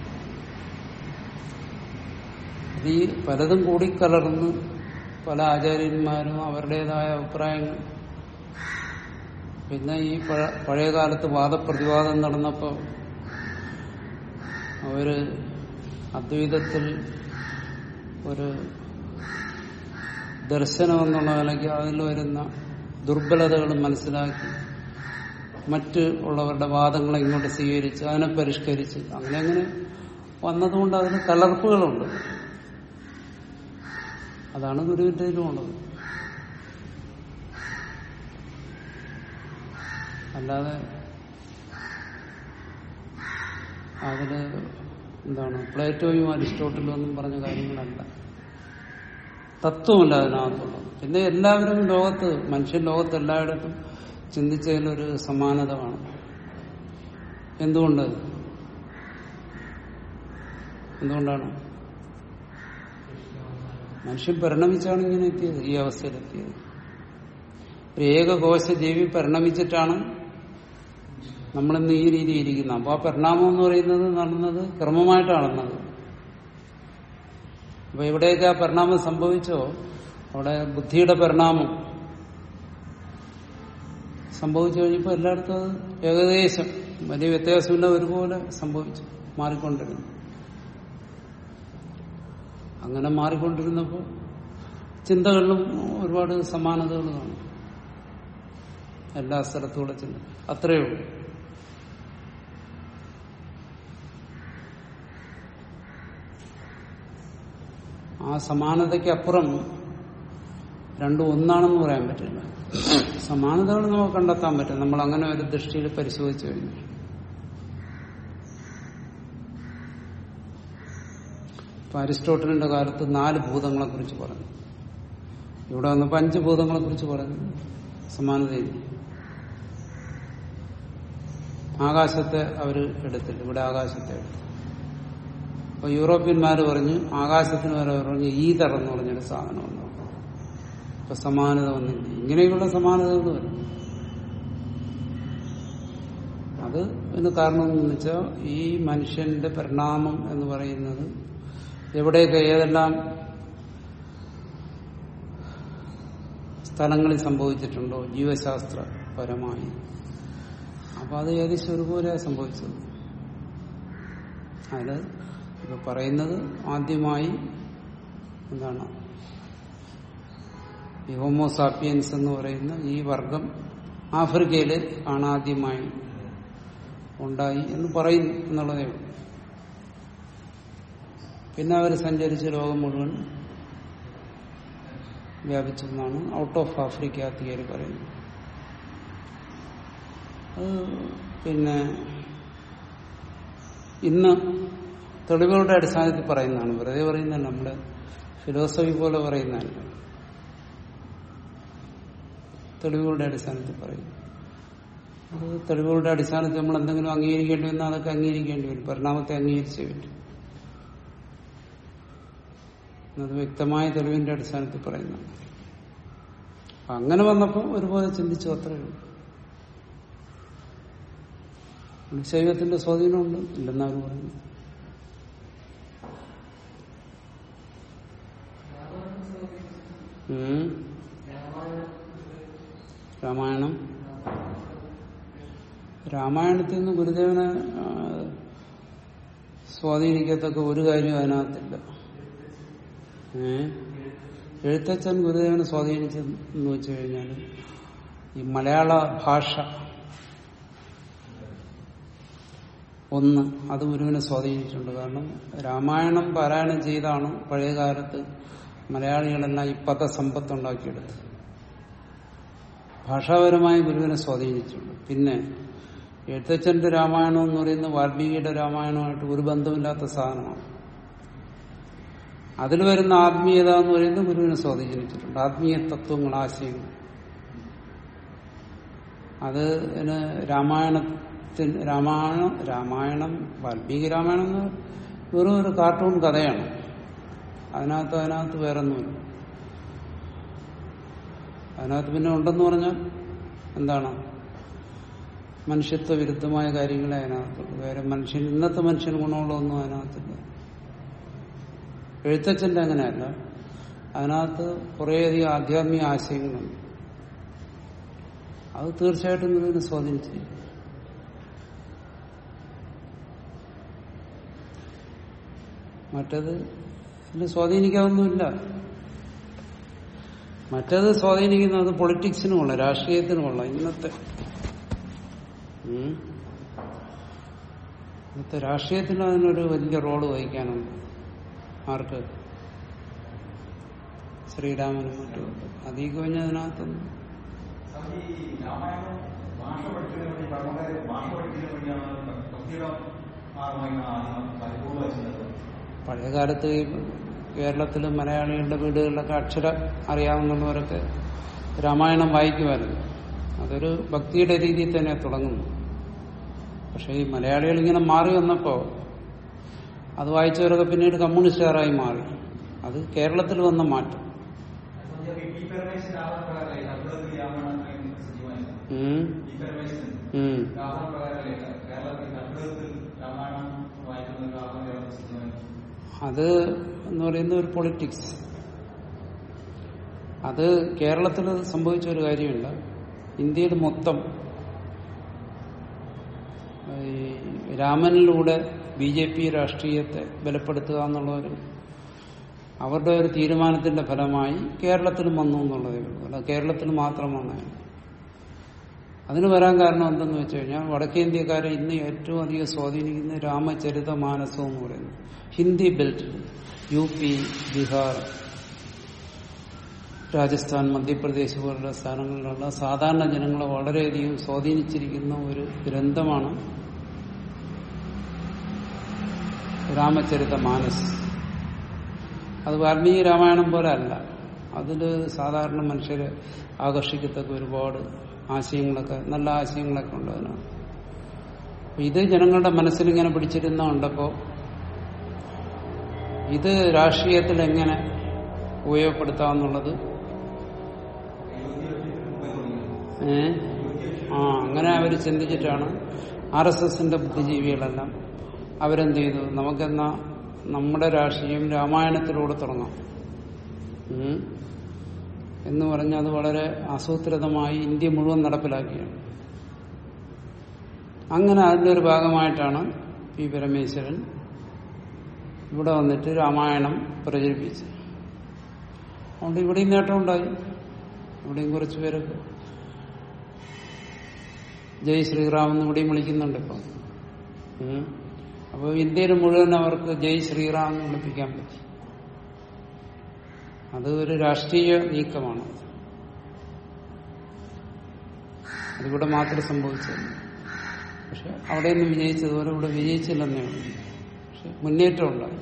ഇത് ഈ പലതും കൂടിക്കലർന്ന് പല ആചാര്യന്മാരും അവരുടേതായ അഭിപ്രായങ്ങൾ പിന്നെ ഈ പഴ- പഴയ കാലത്ത് വാദപ്രതിവാദം നടന്നപ്പോ അവര് അദ്വൈതത്തിൽ ഒരു ദർശനം എന്നുള്ള നിലയ്ക്ക് അതിൽ വരുന്ന ദുർബലതകൾ മനസ്സിലാക്കി മറ്റ് ഉള്ളവരുടെ വാദങ്ങളെ ഇങ്ങോട്ട് സ്വീകരിച്ച് അതിനെ പരിഷ്കരിച്ച് അങ്ങനെ അങ്ങനെ വന്നതുകൊണ്ട് അതിന് കലർപ്പുകളുണ്ട് അതാണ് ഗുരുവിന്റെ ഇതിലുള്ളത് അല്ലാതെ അതില് എന്താണ് പ്ലേറ്റോയും അരിസ്റ്റോട്ടിലും ഒന്നും പറഞ്ഞ കാര്യങ്ങളല്ല തത്വമല്ല അതിനകത്തുള്ളത് പിന്നെ എല്ലാവരും ലോകത്ത് മനുഷ്യൻ ലോകത്ത് എല്ലായിടത്തും ചിന്തിച്ചതിലൊരു സമാനത കാണും എന്തുകൊണ്ട് എന്തുകൊണ്ടാണ് മനുഷ്യൻ പരിണമിച്ചാണ് ഇങ്ങനെ എത്തിയത് ഈ അവസ്ഥയിലെത്തിയത് ഒരു ഏകകോശ ജീവി പരിണമിച്ചിട്ടാണ് നമ്മളിന്ന് ഈ രീതിയിൽ ഇരിക്കുന്നത് അപ്പൊ ആ പരിണാമം എന്ന് പറയുന്നത് നടന്നത് ക്രമമായിട്ടാണ് നടന്നത് അപ്പൊ എവിടെയൊക്കെ ആ പരിണാമം സംഭവിച്ചോ അവിടെ ബുദ്ധിയുടെ പരിണാമം സംഭവിച്ചു കഴിഞ്ഞപ്പോൾ എല്ലായിടത്തും അത് ഏകദേശം വലിയ വ്യത്യാസമില്ല ഒരുപോലെ സംഭവിച്ചു മാറിക്കൊണ്ടിരുന്നു അങ്ങനെ മാറിക്കൊണ്ടിരുന്നപ്പോൾ ചിന്തകളിലും ഒരുപാട് സമാനതകൾ കാണും എല്ലാ സ്ഥലത്തുള്ള ചിന്ത അത്രയേ ഉള്ളൂ ആ സമാനതയ്ക്ക് അപ്പുറം രണ്ടും ഒന്നാണെന്ന് പറയാൻ പറ്റില്ല സമാനതകൾ നമുക്ക് കണ്ടെത്താൻ പറ്റും നമ്മൾ അങ്ങനെ ഒരു ദൃഷ്ടിയിൽ പരിശോധിച്ചു കഴിഞ്ഞു ഇപ്പൊ അരിസ്റ്റോട്ടലിന്റെ കാലത്ത് നാല് ഭൂതങ്ങളെ കുറിച്ച് പറഞ്ഞു ഇവിടെ വന്നപ്പോ അഞ്ച് ഭൂതങ്ങളെ കുറിച്ച് പറഞ്ഞു സമാനതയില്ല ആകാശത്തെ അവർ എടുത്തില്ല ഇവിടെ ആകാശത്തെ എടുത്തു അപ്പൊ യൂറോപ്യന്മാർ പറഞ്ഞു ആകാശത്തിന് വരെ പറഞ്ഞു ഈതർ എന്ന് പറഞ്ഞൊരു സാധനമുണ്ട് ഇപ്പൊ സമാനത വന്നില്ല ഇങ്ങനെയുള്ള സമാനതകൾ വരും അത് ഇതിന് കാരണം എന്ന് വെച്ചാൽ ഈ മനുഷ്യന്റെ പരിണാമം എന്ന് പറയുന്നത് എവിടെയൊക്കെ ഏതെല്ലാം സ്ഥലങ്ങളിൽ സംഭവിച്ചിട്ടുണ്ടോ ജീവശാസ്ത്രപരമായി അപ്പൊ അത് ഏകദേശം ഒരുപോലെ സംഭവിച്ചത് അത് ഇപ്പൊ പറയുന്നത് ആദ്യമായി എന്താണ് ഈ ഹോമോസാപ്പിയൻസ് എന്ന് പറയുന്ന ഈ വർഗം ആഫ്രിക്കയിൽ ആണ് ആദ്യമായി ഉണ്ടായി എന്ന് പറയുന്നു എന്നുള്ളതേ ഉള്ളൂ പിന്നെ അവർ സഞ്ചരിച്ച് ലോകം മുഴുവൻ വ്യാപിച്ചെന്നാണ് ഔട്ട് ഓഫ് ആഫ്രിക്ക തിയറി പറയുന്നത് അത് പിന്നെ ഇന്ന് തെളിവുകളുടെ അടിസ്ഥാനത്തിൽ പറയുന്നതാണ് വെറുതെ പറയുന്നതല്ല നമ്മുടെ ഫിലോസഫി പോലെ പറയുന്നതല്ല തെളിവുകളുടെ അടിസ്ഥാനത്തിൽ പറയും അത് തെളിവുകളുടെ അടിസ്ഥാനത്തിൽ നമ്മൾ എന്തെങ്കിലും അംഗീകരിക്കേണ്ടി വന്നാൽ അതൊക്കെ അംഗീകരിക്കേണ്ടി വരും പരിണാമത്തെ അംഗീകരിച്ചേ പറ്റും അത് വ്യക്തമായ തെളിവിന്റെ അടിസ്ഥാനത്തിൽ പറയുന്നതാണ് അപ്പൊ അങ്ങനെ വന്നപ്പോൾ ഒരുപോലെ ചിന്തിച്ചു അത്രയേ ഉള്ളൂ ശൈവത്തിന്റെ സ്വാധീനമുണ്ട് ഇല്ലെന്നവർ പറയുന്നു ഉം. രാമായണം രാമായണത്തിൽ നിന്ന് ഗുരുദേവനെ ആ, സ്വാധീനിക്കത്തക്ക ഒരു കാര്യം അതിനകത്തില്ല ഏ എഴുത്തച്ഛൻ ഗുരുദേവനെ സ്വാധീനിച്ചെന്ന് വെച്ചു കഴിഞ്ഞാൽ ഈ മലയാള ഭാഷ ഒന്ന് അത് ഗുരുവിനെ സ്വാധീനിച്ചിട്ടുണ്ട് കാരണം രാമായണം പാരായണം ചെയ്താണ് പഴയകാലത്ത് മലയാളികളെല്ലാം ഈ പദസമ്പത്ത് ഉണ്ടാക്കിയെടുത്തത് ഭാഷാപരമായി ഗുരുവിനെ സ്വാധീനിച്ചിട്ടുണ്ട് പിന്നെ എഴുത്തച്ഛന്റെ രാമായണം എന്ന് പറയുന്നത് വാൽമീകിയുടെ രാമായണമായിട്ട് ഒരു ബന്ധമില്ലാത്ത സാധനമാണ് അതിൽ വരുന്ന ആത്മീയത എന്ന് പറയുന്നത് ഗുരുവിനെ സ്വാധീനിച്ചിട്ടുണ്ട് ആത്മീയ തത്വങ്ങൾ ആശയങ്ങൾ അത് ഇതിന് രാമായണത്തിന് രാമായണം രാമായണം വാൽമീകി രാമായണം എന്ന് വെറും ഒരു കാർട്ടൂൺ കഥയാണ് അതിനകത്ത് അതിനകത്ത് വേറൊന്നുമില്ല അതിനകത്ത് പിന്നെ ഉണ്ടെന്ന് പറഞ്ഞാൽ എന്താണ് മനുഷ്യത്വ വിരുദ്ധമായ കാര്യങ്ങളെ അതിനകത്തുള്ളൂ വേറെ മനുഷ്യൻ ഇന്നത്തെ മനുഷ്യന് ഗുണമുള്ളതൊന്നും അതിനകത്തില്ല എഴുത്തച്ഛന്റെ അങ്ങനെയല്ല അതിനകത്ത് കുറേയധികം ആധ്യാത്മിക ആശയങ്ങളുണ്ട് അത് തീർച്ചയായിട്ടും ഗുരുവിനെ സ്വാധീനിച്ചിരിക്കും മറ്റത് ഇതിന് സ്വാധീനിക്കാവുന്നില്ല മറ്റത് സ്വാധീനിക്കുന്നത് പൊളിറ്റിക്സിനുമുള്ള രാഷ്ട്രീയത്തിനുമുള്ള ഇന്നത്തെ ഉം. ഇന്നത്തെ രാഷ്ട്രീയത്തിന് അതിനൊരു വലിയ റോള് വഹിക്കാനുണ്ട് ആർക്ക് ശ്രീരാമനും മറ്റും അധികം കഴിഞ്ഞതിനകത്തൊന്നും സ്വാമി, ഈ രാമായണം ഭാഷ പഠിക്കുന്നതിന് വേണ്ടി പഴമക്കാര് ഭാഷ പഠിക്കുന്നതിന് വേണ്ടിയാണ് ഭക്തിയുടെ മാർഗമായി ആദ്യം പരിപൂർണ്ണ ചെയ്യുന്നത് പഴയ കാലത്ത് ഈ കേരളത്തിലും മലയാളികളുടെ വീടുകളിലൊക്കെ അക്ഷരം അറിയാവുന്നവരൊക്കെ രാമായണം വായിക്കുമായിരുന്നു അതൊരു ഭക്തിയുടെ രീതിയിൽ തന്നെ തുടങ്ങുന്നു പക്ഷെ ഈ മലയാളികൾ ഇങ്ങനെ മാറി വന്നപ്പോ അത് വായിച്ചവരൊക്കെ പിന്നീട് കമ്മ്യൂണിസ്റ്റുകാരായി മാറി അത് കേരളത്തിൽ വന്ന മാറ്റം പി പരമേശ്വരൻ ആധാരപ്രകാരമല്ലേ തമിഴകത്തിൽ രാമായണം സജീവമായത് ഉം, പി പരമേശ്വരൻ ഉം. ആധാരപ്രകാരമല്ലേ കേരളത്തിൽ തമിഴകത്തിൽ രാമായണം വായിക്കുന്നത് ആധാരം സജീവമായത് അത് എന്ന് പറയുന്ന ഒരു പൊളിറ്റിക്സ് അത് കേരളത്തിൽ സംഭവിച്ച ഒരു കാര്യമില്ല ഇന്ത്യയിൽ മൊത്തം ഈ രാമനിലൂടെ ബി ജെ പി രാഷ്ട്രീയത്തെ ബലപ്പെടുത്തുക എന്നുള്ള ഒരു അവരുടെ ഒരു തീരുമാനത്തിന്റെ ഫലമായി കേരളത്തിലും വന്നു എന്നുള്ളതേ ഉള്ളൂ അല്ല കേരളത്തിൽ മാത്രം വന്നതാണ് അതിന് വരാൻ കാരണം എന്തെന്ന് വെച്ച് കഴിഞ്ഞാൽ വടക്കേന്ത്യക്കാരെ ഇന്ന് ഏറ്റവും അധികം സ്വാധീനിക്കുന്ന രാമചരിത മാനസം എന്ന് പറയുന്നത് Hindi belt U P Bihar Rajasthan Madhya Pradesh പോലുള്ള സ്ഥാനങ്ങളിലുള്ള സാധാരണ ജനങ്ങളെ വളരെയധികം സ്വാധീനിച്ചിരിക്കുന്ന ഒരു ഗ്രന്ഥമാണ് രാമചരിത മാനസ് അത് വാൽമീകി രാമായണം പോലെ അല്ല അതിൽ സാധാരണ മനുഷ്യരെ ആകർഷിക്കത്തക്ക ഒരുപാട് ആശയങ്ങളൊക്കെ നല്ല ആശയങ്ങളൊക്കെ ഉണ്ട് അതിനാണ് അപ്പൊ ഇത് ജനങ്ങളുടെ മനസ്സിലിങ്ങനെ പിടിച്ചിരുന്ന കണ്ടപ്പോ ഇത് രാഷ്ട്രീയത്തിൽ എങ്ങനെ ഉപയോഗപ്പെടുത്താമെന്നുള്ളത് ഏ ആ അങ്ങനെ അവർ ചിന്തിച്ചിട്ടാണ് ആർ എസ് എസിന്റെ ബുദ്ധിജീവികളെല്ലാം അവരെന്ത് ചെയ്തു നമുക്കെന്നാ നമ്മുടെ രാഷ്ട്രീയം രാമായണത്തിലൂടെ തുടങ്ങാം ഉം. എന്ന് പറഞ്ഞ് അത് വളരെ ആസൂത്രിതമായി ഇന്ത്യ മുഴുവൻ നടപ്പിലാക്കിയാണ് അങ്ങനെ അതിന്റെ ഒരു ഭാഗമായിട്ടാണ് പി പരമേശ്വരൻ ഇവിടെ വന്നിട്ട് രാമായണം പ്രചരിപ്പിച്ചത് അതുകൊണ്ട് ഇവിടെയും നേട്ടമുണ്ടായി ഇവിടെയും കുറച്ച് പേരൊക്കെ ജയ് ശ്രീറാം എന്ന് ഇവിടെയും വിളിക്കുന്നുണ്ട് ഇപ്പം ഉം. അപ്പോൾ ഇന്ത്യയിൽ മുഴുവൻ അവർക്ക് ജയ് ശ്രീറാം എന്ന് വിളിപ്പിക്കാൻ പറ്റി അത് ഒരു രാഷ്ട്രീയ നീക്കമാണ് അതിവിടെ മാത്രം സംഭവിച്ചത് പക്ഷെ അവിടെ നിന്ന് വിജയിച്ചതുപോലെ ഇവിടെ വിജയിച്ചില്ലെന്നേ ഉള്ളൂ പക്ഷെ മുന്നേറ്റം ഉണ്ടായി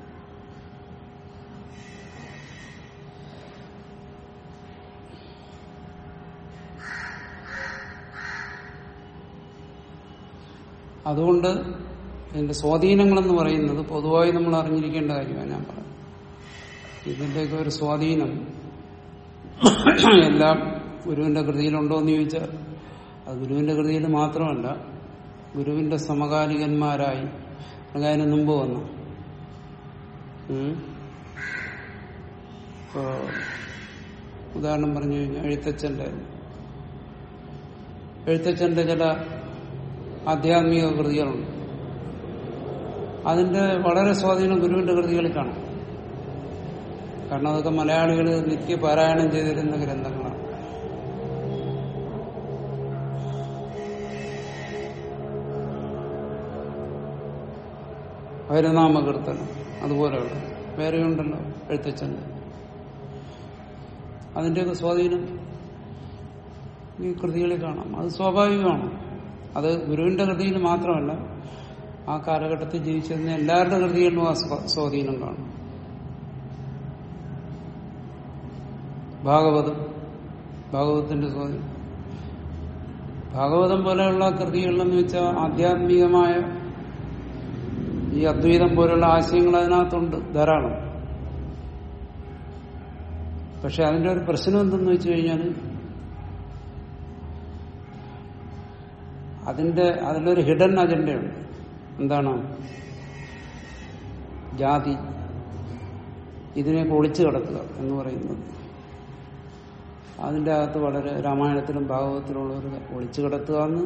അതുകൊണ്ട് ഇതിന്റെ സ്വാധീനങ്ങളെന്ന് പറയുന്നത് പൊതുവായി നമ്മൾ അറിഞ്ഞിരിക്കേണ്ട കാര്യമാണ് ഞാൻ പറഞ്ഞത് ഇതിന്റെയൊക്കെ ഒരു സ്വാധീനം എല്ലാം ഗുരുവിന്റെ കൃതിയിലുണ്ടോ എന്ന് ചോദിച്ചാൽ അത് ഗുരുവിന്റെ കൃതിയിൽ മാത്രമല്ല ഗുരുവിന്റെ സമകാലികന്മാരായി അതിന് മുമ്പ് വന്നു ഉം. ഇപ്പോ ഉദാഹരണം പറഞ്ഞു കഴിഞ്ഞാൽ എഴുത്തച്ഛന്റെ എഴുത്തച്ഛന്റെ ചില ആധ്യാത്മിക കൃതികളുണ്ട് അതിന്റെ വളരെ സ്വാധീനം ഗുരുവിന്റെ കൃതികളിൽ കാണാം കാരണം അതൊക്കെ മലയാളികൾ നിത്യ പാരായണം ചെയ്തിരുന്ന ഗ്രന്ഥങ്ങളാണ് ഹരിനാമ കീർത്തനം അതുപോലെയുള്ള വേറെയുണ്ടല്ലോ എഴുത്തച്ഛൻ്റെ അതിന്റെയൊക്കെ സ്വാധീനം ഈ കൃതികളിൽ കാണാം അത് സ്വാഭാവികമാണ് അത് ഗുരുവിന്റെ കൃതിയിൽ മാത്രമല്ല ആ കാലഘട്ടത്തിൽ ജീവിച്ചിരുന്ന എല്ലാവരുടെ കൃതികളിലും ആ സ്വാ- സ്വാധീനം കാണും ഭാഗവതം ഭാഗവതത്തിന്റെ സ്വാധീനം ഭാഗവതം പോലെയുള്ള കൃതികളിലെന്ന് വെച്ചാൽ ആധ്യാത്മികമായ ഈ അദ്വൈതം പോലുള്ള ആശയങ്ങൾ അതിനകത്തുണ്ട് ധാരാളം പക്ഷെ അതിന്റെ ഒരു പ്രശ്നം എന്തെന്ന് വെച്ച് കഴിഞ്ഞാൽ അതിന്റെ അതിലൊരു ഹിഡൻ അജണ്ടയുണ്ട് എന്താണ് ജാതി ഇതിനെ ഒളിച്ചു കിടത്തുക എന്ന് പറയുന്നത് അതിന്റെ അകത്ത് വളരെ രാമായണത്തിലും ഭാഗവതത്തിലുള്ളവർ ഒളിച്ചു കിടത്തുക എന്ന്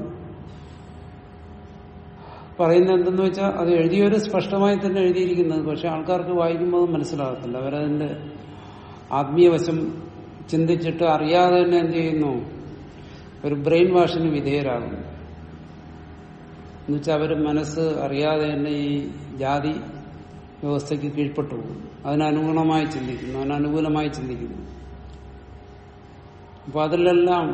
പറയുന്നത് എന്തെന്ന് വെച്ചാൽ അത് എഴുതിയവര് സ്പഷ്ടമായി തന്നെ എഴുതിയിരിക്കുന്നത് പക്ഷെ ആൾക്കാർക്ക് വായിക്കുമ്പോൾ അത് മനസ്സിലാകത്തില്ല അവരതിന്റെ ആത്മീയ വശം ചിന്തിച്ചിട്ട് അറിയാതെ തന്നെ എന്ത് ചെയ്യുന്നു ഒരു ബ്രെയിൻ വാഷിന് വിധേയരാകുന്നു എന്നുവെച്ചാൽ അവർ മനസ്സ് അറിയാതെ തന്നെ ഈ ജാതി വ്യവസ്ഥയ്ക്ക് കീഴ്പ്പെട്ടു പോകും അതിനനുഗുണമായി ചിന്തിക്കുന്നു അതിനനുകൂലമായി ചിന്തിക്കുന്നു അപ്പൊ അതിലെല്ലാം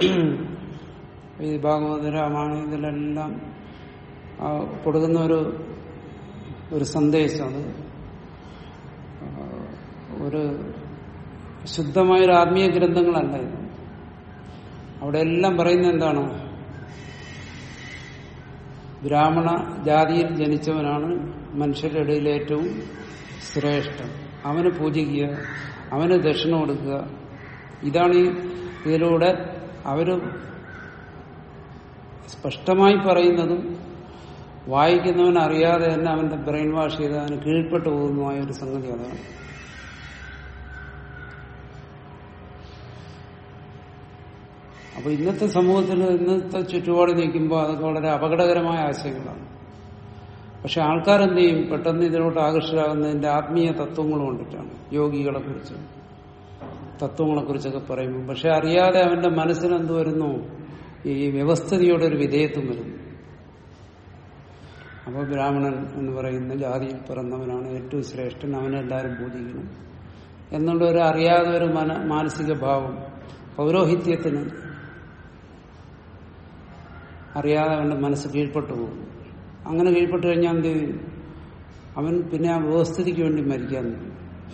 ഈ ഭാഗവത രാമായണം ഇതിലെല്ലാം ആ, കൊടുക്കുന്ന ഒരു ഒരു സന്ദേശം അത് ആ, ഒരു ശുദ്ധമായൊരു ആത്മീയ ഗ്രന്ഥങ്ങളല്ല ഇത് അവിടെ എല്ലാം പറയുന്നത് എന്താണ് ബ്രാഹ്മണ ജാതിയിൽ ജനിച്ചവനാണ് മനുഷ്യരുടെ ഇടയിൽ ഏറ്റവും ശ്രേഷ്ഠൻ അവന് പൂജിക്കുക അവന് ദക്ഷിണ കൊടുക്കുക ഇതാണ് ഈ ഇതിലൂടെ അവര് സ്പഷ്ടമായി പറയുന്നതും വായിക്കുന്നവൻ അറിയാതെ തന്നെ അവന്റെ ബ്രെയിൻ വാഷ് ചെയ്ത് അവന് കീഴ്പ്പെട്ടു പോകുന്നതുമായ ഒരു സംഗതി അതാണ് അപ്പൊ ഇന്നത്തെ സമൂഹത്തിൽ ഇന്നത്തെ ചുറ്റുപാട് നിൽക്കുമ്പോൾ അതൊക്കെ വളരെ അപകടകരമായ ആശയങ്ങളാണ് പക്ഷെ ആൾക്കാരെന്ത് ചെയ്യും പെട്ടെന്ന് ഇതിലോട്ട് ആകർഷരാകുന്നതിന്റെ ആത്മീയ തത്വങ്ങൾ കൊണ്ടിട്ടാണ് യോഗികളെ കുറിച്ച് തത്വങ്ങളെ കുറിച്ചൊക്കെ പറയുമ്പോൾ പക്ഷെ അറിയാതെ അവന്റെ മനസ്സിന് എന്ത് വരുന്നു ഈ വ്യവസ്ഥിതിയോടെ ഒരു വിധേയത്വം വരുന്നു അപ്പോൾ ബ്രാഹ്മണൻ എന്ന് പറയുന്ന ജാതിയിൽ പിറന്നവനാണ് ഏറ്റവും ശ്രേഷ്ഠൻ അവനെ എല്ലാവരും പൂജിക്കണം എന്നുള്ള ഒരു അറിയാതെ ഒരു മന മാനസിക ഭാവം പൗരോഹിത്യത്തിന് അറിയാതെ അവന്റെ മനസ്സ് കീഴ്പ്പെട്ടു പോകും അങ്ങനെ കീഴ്പ്പെട്ട് കഴിഞ്ഞാൽ എന്ത് ചെയ്യും അവൻ പിന്നെ ആ വ്യവസ്ഥിതിക്ക് വേണ്ടി മരിക്കാൻ തുടങ്ങും.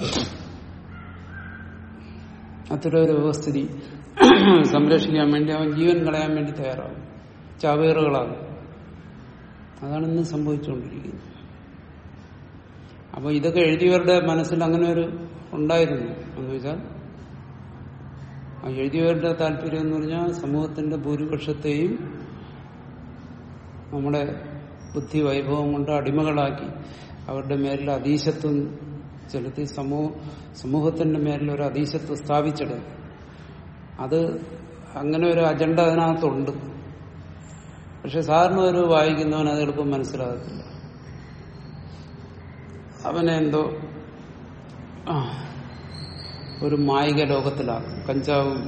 അത്തരം ഒരു വ്യവസ്ഥിതി സംരക്ഷിക്കാൻ വേണ്ടി അവൻ ജീവൻ കളയാൻ വേണ്ടി തയ്യാറാവും ചാവേറുകളാകും അതാണ് ഇന്ന് സംഭവിച്ചുകൊണ്ടിരിക്കുന്നത് അപ്പൊ ഇതൊക്കെ എഴുതിയവരുടെ മനസ്സിൽ അങ്ങനെ ഒരു ഉണ്ടായിരുന്നു എന്ന് വെച്ചാൽ ആ എഴുതിയവരുടെ താല്പര്യം എന്ന് പറഞ്ഞാൽ സമൂഹത്തിന്റെ ഭൂരിപക്ഷത്തെയും നമ്മുടെ ബുദ്ധി വൈഭവം കൊണ്ട് അടിമകളാക്കി അവരുടെ മേലിൽ അധീശത്വം ചെലുത്തി സമൂഹ സമൂഹത്തിന്റെ മേലിൽ ഒരു അധീശത്വം സ്ഥാപിച്ചെടുക്കും അത് അങ്ങനെ ഒരു അജണ്ട അതിനകത്തുണ്ട് പക്ഷെ സാധാരണ ഒരു വായിക്കുന്നവൻ അത് എളുപ്പം മനസ്സിലാകത്തില്ല അവനെ എന്തോ ആ, ഒരു മായിക ലോകത്തിലാക്കും കഞ്ചാവും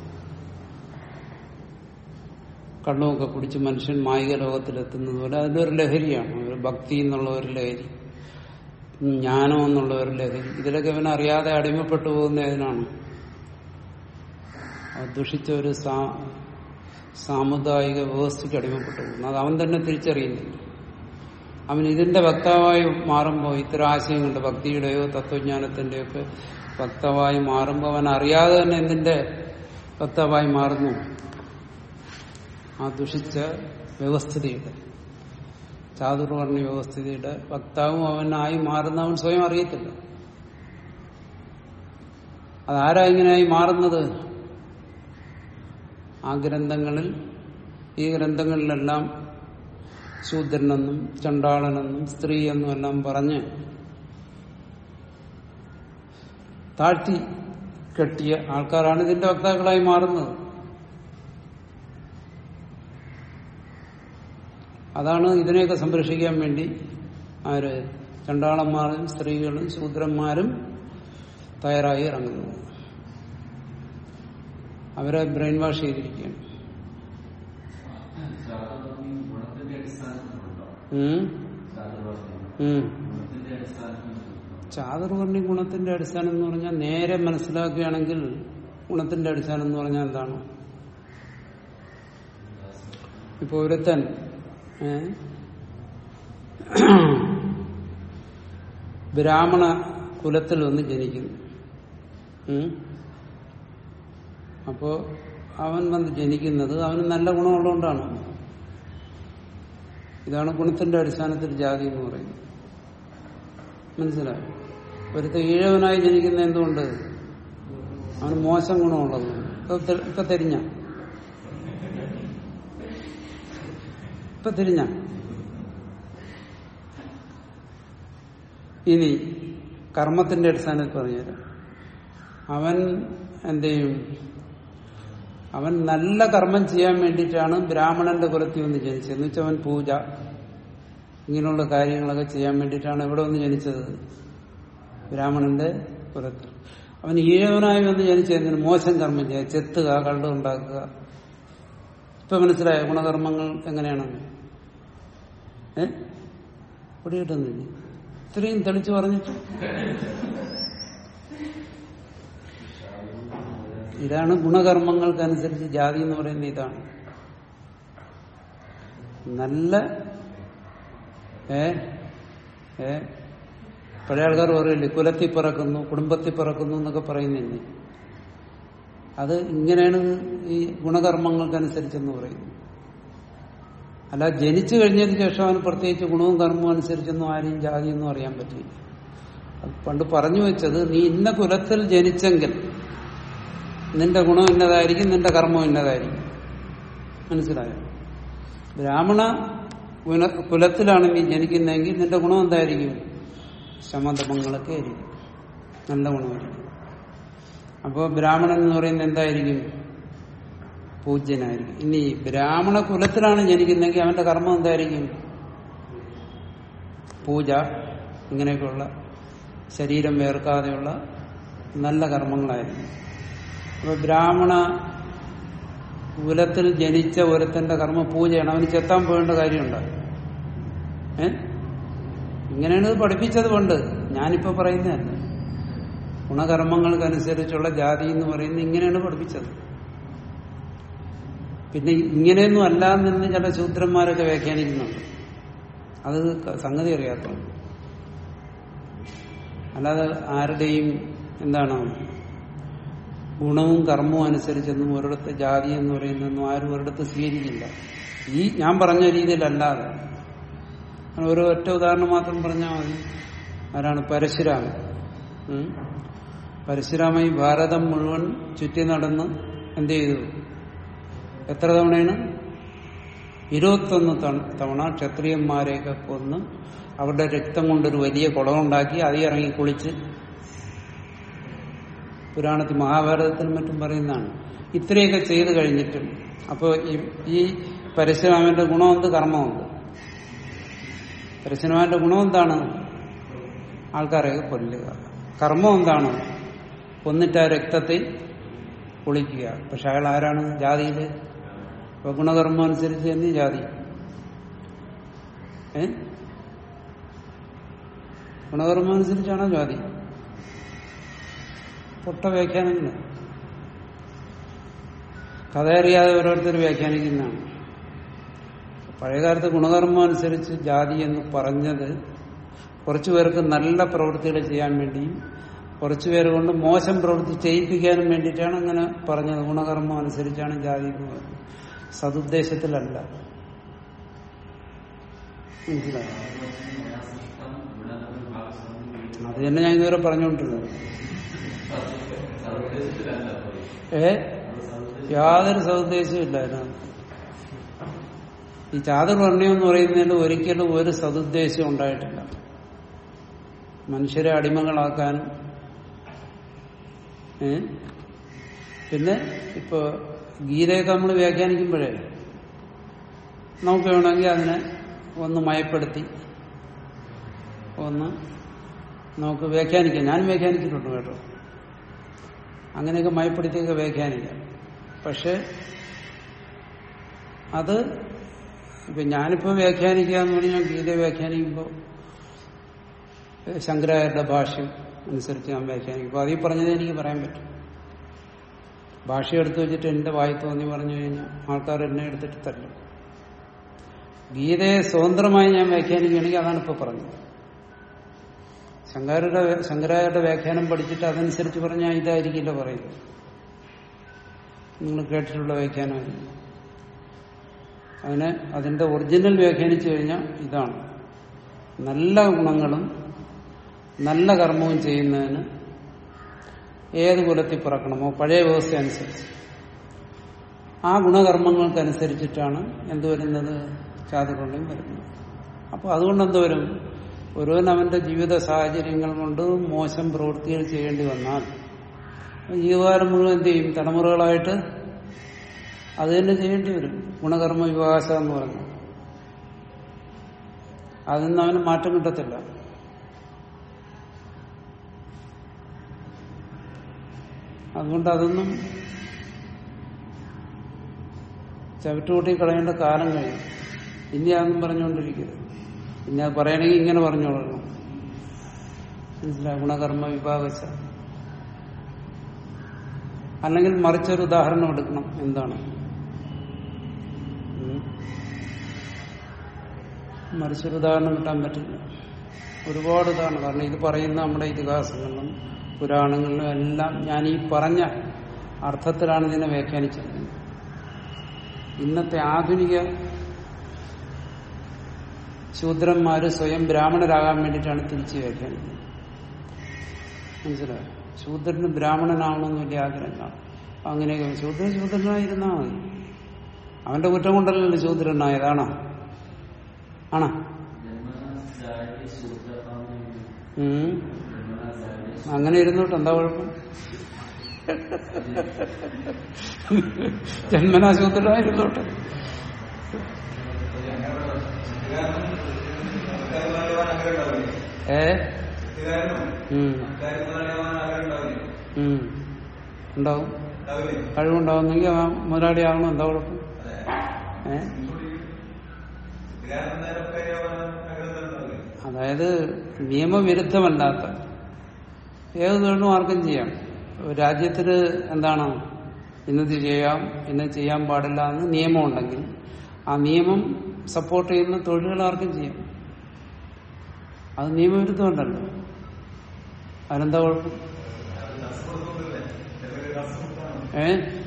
കണ്ണുമൊക്കെ കുടിച്ച് മനുഷ്യൻ മായിക ലോകത്തിലെത്തുന്നത് പോലെ അതിന്റെ ഒരു ലഹരിയാണ് ഒരു ഭക്തി എന്നുള്ള ഒരു ലഹരി ജ്ഞാനം എന്നുള്ള ഒരു ലഹരി ഇതിലൊക്കെ അവൻ അറിയാതെ അടിമപ്പെട്ടു പോകുന്ന ഏതിനാണ് ആ ദുഷിച്ച ഒരു സാ- സാമുദായിക വ്യവസ്ഥയ്ക്ക് അടിമപ്പെട്ടു പോകുന്നു അത് അവൻ തന്നെ തിരിച്ചറിയുന്നില്ല അവൻ ഇതിന്റെ വക്താവായി മാറുമ്പോൾ ഇത്തരം ആശയങ്ങളുടെ ഭക്തിയുടെയോ തത്വജ്ഞാനത്തിന്റെയോ ഒക്കെ വക്താവായി മാറുമ്പോൾ അവൻ അറിയാതെ തന്നെ എന്തിന്റെ വക്താവായി മാറുന്നു ആ ദുഷിച്ച വ്യവസ്ഥിതിയുടെ ചാതുർവർണ്ണ വ്യവസ്ഥിതിയുടെ വക്താവും അവനായി മാറുന്ന അവൻ സ്വയം അറിയത്തില്ല അതാരാ ഇങ്ങനെയായി മാറുന്നത് ആ ഗ്രന്ഥങ്ങളിൽ ഈ ഗ്രന്ഥങ്ങളിലെല്ലാം ശൂദ്രനെന്നും ചണ്ടാളനെന്നും സ്ത്രീ എന്നും എല്ലാം പറഞ്ഞ് താഴ്ത്തി കെട്ടിയ ആൾക്കാരാണ് ഇതിന്റെ വക്താക്കളായി മാറുന്നത് അതാണ് ഇതിനെയൊക്കെ സംരക്ഷിക്കാൻ വേണ്ടി ആര് ചണ്ടാളന്മാരും സ്ത്രീകളും ശൂദ്രന്മാരും തയ്യാറായി ഇറങ്ങുന്നത് അവരെ ബ്രെയിൻ വാഷ് ചെയ്തിരിക്കുകയാണ് ശാസ്ത്രജ്ഞ ഗുണത്തിന്റെ അടിസ്ഥാനത്തിലുണ്ടോ ഉം. ശാസ്ത്രജ്ഞ ഉം. ഗുണത്തിന്റെ അടിസ്ഥാനത്തിലുണ്ടോ ചാതുർവർണ്ണി ഗുണത്തിന്റെ അടിസ്ഥാനം എന്ന് പറഞ്ഞാൽ നേരെ മനസ്സിലാക്കുകയാണെങ്കിൽ ഗുണത്തിന്റെ അടിസ്ഥാനം എന്ന് പറഞ്ഞാൽ എന്താണ് ഇപ്പൊ ഒരുത്തൻ ഏ, ബ്രാഹ്മണ കുലത്തിൽ വന്ന് ജനിക്കുന്നു ഉം. അപ്പോ അവൻ വന്ന് ജനിക്കുന്നത് അവന് നല്ല ഗുണമുള്ളതുകൊണ്ടാണ് ഇതാണ് ഗുണത്തിന്റെ അടിസ്ഥാനത്തിൽ ജാതി എന്ന് പറയുന്നത് മനസ്സിലായോ ഒരുത്ത ഈഴവനായി ജനിക്കുന്ന എന്തുകൊണ്ട് അവന് മോശം ഗുണമുള്ളത് ഇപ്പൊ തെ- ഇപ്പൊ തിരിഞ്ഞ ഇപ്പൊ തിരിഞ്ഞ ഇനി കർമ്മത്തിന്റെ അടിസ്ഥാനത്തിൽ പറഞ്ഞുതരാം അവൻ എന്ത് ചെയ്യും അവൻ നല്ല കർമ്മം ചെയ്യാൻ വേണ്ടിയിട്ടാണ് ബ്രാഹ്മണന്റെ കുലത്തിൽ വന്ന് ജനിച്ചത് എന്ന് വെച്ചാൽ അവൻ പൂജ ഇങ്ങനെയുള്ള കാര്യങ്ങളൊക്കെ ചെയ്യാൻ വേണ്ടിയിട്ടാണ് എവിടെ വന്ന് ജനിച്ചത് ബ്രാഹ്മണന്റെ കുലത്തിൽ അവൻ ഈഴവനായി വന്ന് ജനിച്ചതിന് മോശം കർമ്മം ചെയ്യുക ചെത്തുക കള്ളു ഉണ്ടാക്കുക ഇപ്പൊ മനസ്സിലായ ഗുണകർമ്മങ്ങൾ എങ്ങനെയാണെന്ന് ഏ പിടികിട്ടുന്നില്ല ഇത്രയും തെളിച്ചു പറഞ്ഞിട്ട് ഇതാണ് ഗുണകർമ്മങ്ങൾക്കനുസരിച്ച് ജാതി എന്ന് പറയുന്നത് ഇതാണ് നല്ല ഏ ഏ പഴയ ആൾക്കാർ പറയില്ലേ കുലത്തിൽ പിറക്കുന്നു കുടുംബത്തിൽ പിറക്കുന്നു എന്നൊക്കെ പറയുന്നില്ലേ അത് ഇങ്ങനെയാണ് ഈ ഗുണകർമ്മങ്ങൾക്കനുസരിച്ചെന്ന് പറയുന്നത് അല്ല ജനിച്ചു കഴിഞ്ഞതിന് ശേഷം അവന് പ്രത്യേകിച്ച് ഗുണവും കർമ്മവും അനുസരിച്ചൊന്നും ആരെയും ജാതിയൊന്നും അറിയാൻ പറ്റില്ല അത് പണ്ട് പറഞ്ഞു വെച്ചത് നീ ഇന്ന കുലത്തിൽ ജനിച്ചെങ്കിൽ നിന്റെ ഗുണം ഇന്നതായിരിക്കും നിന്റെ കർമ്മം ഇന്നതായിരിക്കും മനസ്സിലായോ ബ്രാഹ്മണ കുല- കുലത്തിലാണ് നീ ജനിക്കുന്നതെങ്കിൽ നിന്റെ ഗുണം എന്തായിരിക്കും ശമതമങ്ങളൊക്കെ ആയിരിക്കും നല്ല ഗുണമായിരിക്കും അപ്പോൾ ബ്രാഹ്മണൻ എന്ന് പറയുന്നത് എന്തായിരിക്കും പൂജ്യനായിരിക്കും ഇനി ബ്രാഹ്മണ കുലത്തിലാണ് ജനിക്കുന്നതെങ്കിൽ അവന്റെ കർമ്മം എന്തായിരിക്കും പൂജ ഇങ്ങനെയൊക്കെയുള്ള ശരീരം വേർക്കാതെയുള്ള നല്ല കർമ്മങ്ങളായിരിക്കും അപ്പൊ ബ്രാഹ്മണ കുലത്തിൽ ജനിച്ച ഒരുത്തന്റെ കർമ്മ പൂജയാണ് അവന് ചെത്താൻ പോകേണ്ട കാര്യമുണ്ടോ ഏ ഇങ്ങനെയാണ് ഇത് പഠിപ്പിച്ചത് കൊണ്ട് ഞാനിപ്പോ പറയുന്നതല്ല ഗുണകർമ്മങ്ങൾക്കനുസരിച്ചുള്ള ജാതി എന്ന് പറയുന്നത് ഇങ്ങനെയാണ് പഠിപ്പിച്ചത് പിന്നെ ഇങ്ങനെയൊന്നും അല്ല എന്ന് ചില ശൂദ്രന്മാരൊക്കെ വ്യാഖ്യാനിക്കുന്നുണ്ട് അത് സംഗതി അറിയാത്തതാണ് അല്ലാതെ ആരുടെയും എന്താണ് ഗുണവും കർമ്മവും അനുസരിച്ചൊന്നും ഒരിടത്ത് ജാതി എന്ന് പറയുന്നതൊന്നും ആരും ഒരിടത്ത് സ്വീകരിക്കില്ല ഈ ഞാൻ പറഞ്ഞ രീതിയിലല്ലാതെ ഞാൻ ഒരു ഒറ്റ ഉദാഹരണം മാത്രം പറഞ്ഞാൽ മതി ആരാണ് പരശുരാമൻ ഉം. പരശുരാമ ഈ ഭാരതം മുഴുവൻ ചുറ്റി നടന്ന് എന്ത് ചെയ്തു എത്ര തവണയാണ് ഇരുപത്തൊന്ന് തവണ- തവണ ക്ഷത്രിയന്മാരെയൊക്കെ കൊന്ന് അവരുടെ രക്തം കൊണ്ടൊരു വലിയ കുളമുണ്ടാക്കി അതിൽ ഇറങ്ങി കുളിച്ച് പുരാണത്തിൽ മഹാഭാരതത്തിനും മറ്റും പറയുന്നതാണ് ഇത്രയൊക്കെ ചെയ്തു കഴിഞ്ഞിട്ടും അപ്പോൾ ഈ പരശുരാമന്റെ ഗുണമെന്ത് കർമ്മമുണ്ട് പരശുരാമന്റെ ഗുണം എന്താണ് ആൾക്കാരെയൊക്കെ കൊല്ലുക കർമ്മം എന്താണ് കൊന്നിട്ട് ആ രക്തത്തിൽ കുളിക്കുക പക്ഷെ അയാൾ ആരാണ് ജാതിയിൽ അപ്പൊ ഗുണകർമ്മം അനുസരിച്ച് തന്നെ ജാതി ഏ ഗുണകർമ്മം അനുസരിച്ചാണോ ജാതി പൊട്ട വ്യാഖ്യാനങ്ങൾ കഥ അറിയാതെ ഓരോരുത്തർ വ്യാഖ്യാനിക്കുന്നതാണ് പഴയകാലത്ത് ഗുണകർമ്മം അനുസരിച്ച് ജാതി എന്ന് പറഞ്ഞത് കുറച്ചു പേർക്ക് നല്ല പ്രവൃത്തികൾ ചെയ്യാൻ വേണ്ടിയും കുറച്ചു പേരെ കൊണ്ട് മോശം പ്രവൃത്തി ചെയ്യിപ്പിക്കാനും വേണ്ടിയിട്ടാണ് അങ്ങനെ പറഞ്ഞത് ഗുണകർമ്മം അനുസരിച്ചാണ് ജാതി എന്ന് പറഞ്ഞത് സതുദ്ദേശത്തിലല്ല മനസ്സിലായോ അത് തന്നെ ഞാൻ ഇതുവരെ പറഞ്ഞുകൊണ്ടിരുന്നത് ഏ യാതൊരു സതുദ്ദേശവും ഇല്ല അതിനകത്ത് ഈ ചാതുർവർണ്ണയം എന്ന് പറയുന്നതിൽ ഒരിക്കലും ഒരു സതുദ്ദേശം ഉണ്ടായിട്ടില്ല മനുഷ്യരെ അടിമകളാക്കാൻ ഏ പിന്നെ ഇപ്പൊ ഗീതയൊക്കെ നമ്മൾ വ്യാഖ്യാനിക്കുമ്പോഴേ നമുക്ക് വേണമെങ്കിൽ അതിനെ ഒന്ന് മയപ്പെടുത്തി ഒന്ന് നമുക്ക് വ്യാഖ്യാനിക്കാം ഞാൻ വ്യാഖ്യാനിച്ചിട്ടുണ്ട് കേട്ടോ അങ്ങനെയൊക്കെ മയപ്പെടുത്തിയൊക്കെ വ്യാഖ്യാനിക്കാം പക്ഷെ അത് ഇപ്പൊ ഞാനിപ്പോ വ്യാഖ്യാനിക്കുക എന്ന് പറഞ്ഞാൽ ഗീത വ്യാഖ്യാനിക്കുമ്പോൾ ശങ്കരാചാര്യരുടെ ഭാഷ്യം അനുസരിച്ച് ഞാൻ വ്യാഖ്യാനിക്കും അപ്പൊ അതീ പറഞ്ഞതേ എനിക്ക് പറയാൻ പറ്റും ഭാഷ എടുത്തു വെച്ചിട്ട് എന്റെ വായി തോന്നി പറഞ്ഞു കഴിഞ്ഞാൽ ആൾക്കാർ എന്നെ എടുത്തിട്ട് തല്ലും ഗീതയെ സ്വതന്ത്രമായി ഞാൻ വ്യാഖ്യാനിക്കുകയാണെങ്കിൽ അതാണ് ഇപ്പൊ പറഞ്ഞത് ശങ്കരയുടെ ശങ്കരാചാര്യരുടെ വ്യാഖ്യാനം പഠിച്ചിട്ട് അതനുസരിച്ച് പറഞ്ഞാൽ ഇതായിരിക്കില്ല പറയുന്നത് നിങ്ങൾ കേട്ടിട്ടുള്ള വ്യാഖ്യാനമായിരിക്കും അതിനെ അതിന്റെ ഒറിജിനൽ വ്യാഖ്യാനിച്ചു കഴിഞ്ഞാൽ ഇതാണ് നല്ല ഗുണങ്ങളും നല്ല കർമ്മവും ചെയ്യുന്നതിന് ഏത് കുലത്തിൽ പിറക്കണമോ പഴയ വ്യവസ്ഥ അനുസരിച്ച് ആ ഗുണകർമ്മങ്ങൾക്കനുസരിച്ചിട്ടാണ് എന്ത് വരുന്നത് ചാതുർണ്യം വരുന്നത് അപ്പോൾ അതുകൊണ്ട് എന്ത് വരും ഒരുവൻ അവന്റെ ജീവിത സാഹചര്യങ്ങൾ കൊണ്ട് മോശം പ്രവൃത്തികൾ ചെയ്യേണ്ടി വന്നാൽ ജീവകാലം മുഴുവൻ എന്ത് ചെയ്യും തലമുറകളായിട്ട് അത് തന്നെ ചെയ്യേണ്ടി വരും ഗുണകർമ്മ വികാസ എന്ന് പറഞ്ഞു അതിൽ നിന്ന് അവന് മാറ്റം കിട്ടത്തില്ല അതുകൊണ്ട് അതൊന്നും ചവിട്ടുകൂട്ടി കളയേണ്ട കാലം കഴിയും ഇനി അതൊന്നും പറഞ്ഞുകൊണ്ടിരിക്കരുത് പിന്നെ അത് പറയണമെങ്കിൽ ഇങ്ങനെ പറഞ്ഞോളണം മനസ്സിലായി ഗുണകർമ്മ വിഭാഗച്ച അല്ലെങ്കിൽ മറിച്ചൊരു ഉദാഹരണം എടുക്കണം എന്താണ് ഉം. മറിച്ചൊരു ഉദാഹരണം കിട്ടാൻ പറ്റില്ല ഒരുപാട് ഉദാഹരണം കാരണം ഇത് പറയുന്ന നമ്മുടെ ഇതിഹാസങ്ങളിലും പുരാണങ്ങളിലും എല്ലാം ഞാൻ ഈ പറഞ്ഞ അർത്ഥത്തിലാണ് ഇതിനെ വ്യാഖ്യാനിച്ചിരിക്കുന്നത് ഇന്നത്തെ ആധുനിക ശൂദ്രന്മാര് സ്വയം ബ്രാഹ്മണരാകാൻ വേണ്ടിയിട്ടാണ് തിരിച്ചു വ്യാഖ്യാനിക്കുന്നത് മനസ്സിലായോ ശൂദ്രന് ബ്രാഹ്മണനാവണമെന്ന് വലിയ ആഗ്രഹം കാണും അപ്പൊ അങ്ങനെയൊക്കെ ശൂദ്രൻ ശൂദ്രനായിരുന്നാ മതി അവന്റെ കുറ്റം കൊണ്ടല്ലല്ലോ ശൂദ്രനായതാണോ ആണോ ജന്മനാചാര്യ ശൂദ്രഭാവം ഉം. ജന്മനാചാര്യ അങ്ങനെ ഇരുന്നോട്ട് എന്താ കുഴപ്പം ജന്മനാശൂദ്രനായിരുന്നോട്ടെ ഏ ഉം. ഉം. ഉണ്ടാവും കഴിവുണ്ടാവുന്നെങ്കിൽ അവൻ മുതലാളിയാകണം എന്താ കുഴപ്പം ഏ അതായത് നിയമവിരുദ്ധമല്ലാത്ത ഏത് തൊഴിലും ആർക്കും ചെയ്യാം രാജ്യത്തിന് എന്താണ് ഇന്നത് ചെയ്യാം ഇന്നത് ചെയ്യാൻ പാടില്ല എന്ന് നിയമമുണ്ടെങ്കിൽ ആ നിയമം സപ്പോർട്ട് ചെയ്യുന്ന തൊഴിലുകൾ ആർക്കും ചെയ്യാം അത് നിയമവിരുദ്ധമുണ്ടല്ലോ അതിനെന്താ കുഴപ്പം ഏ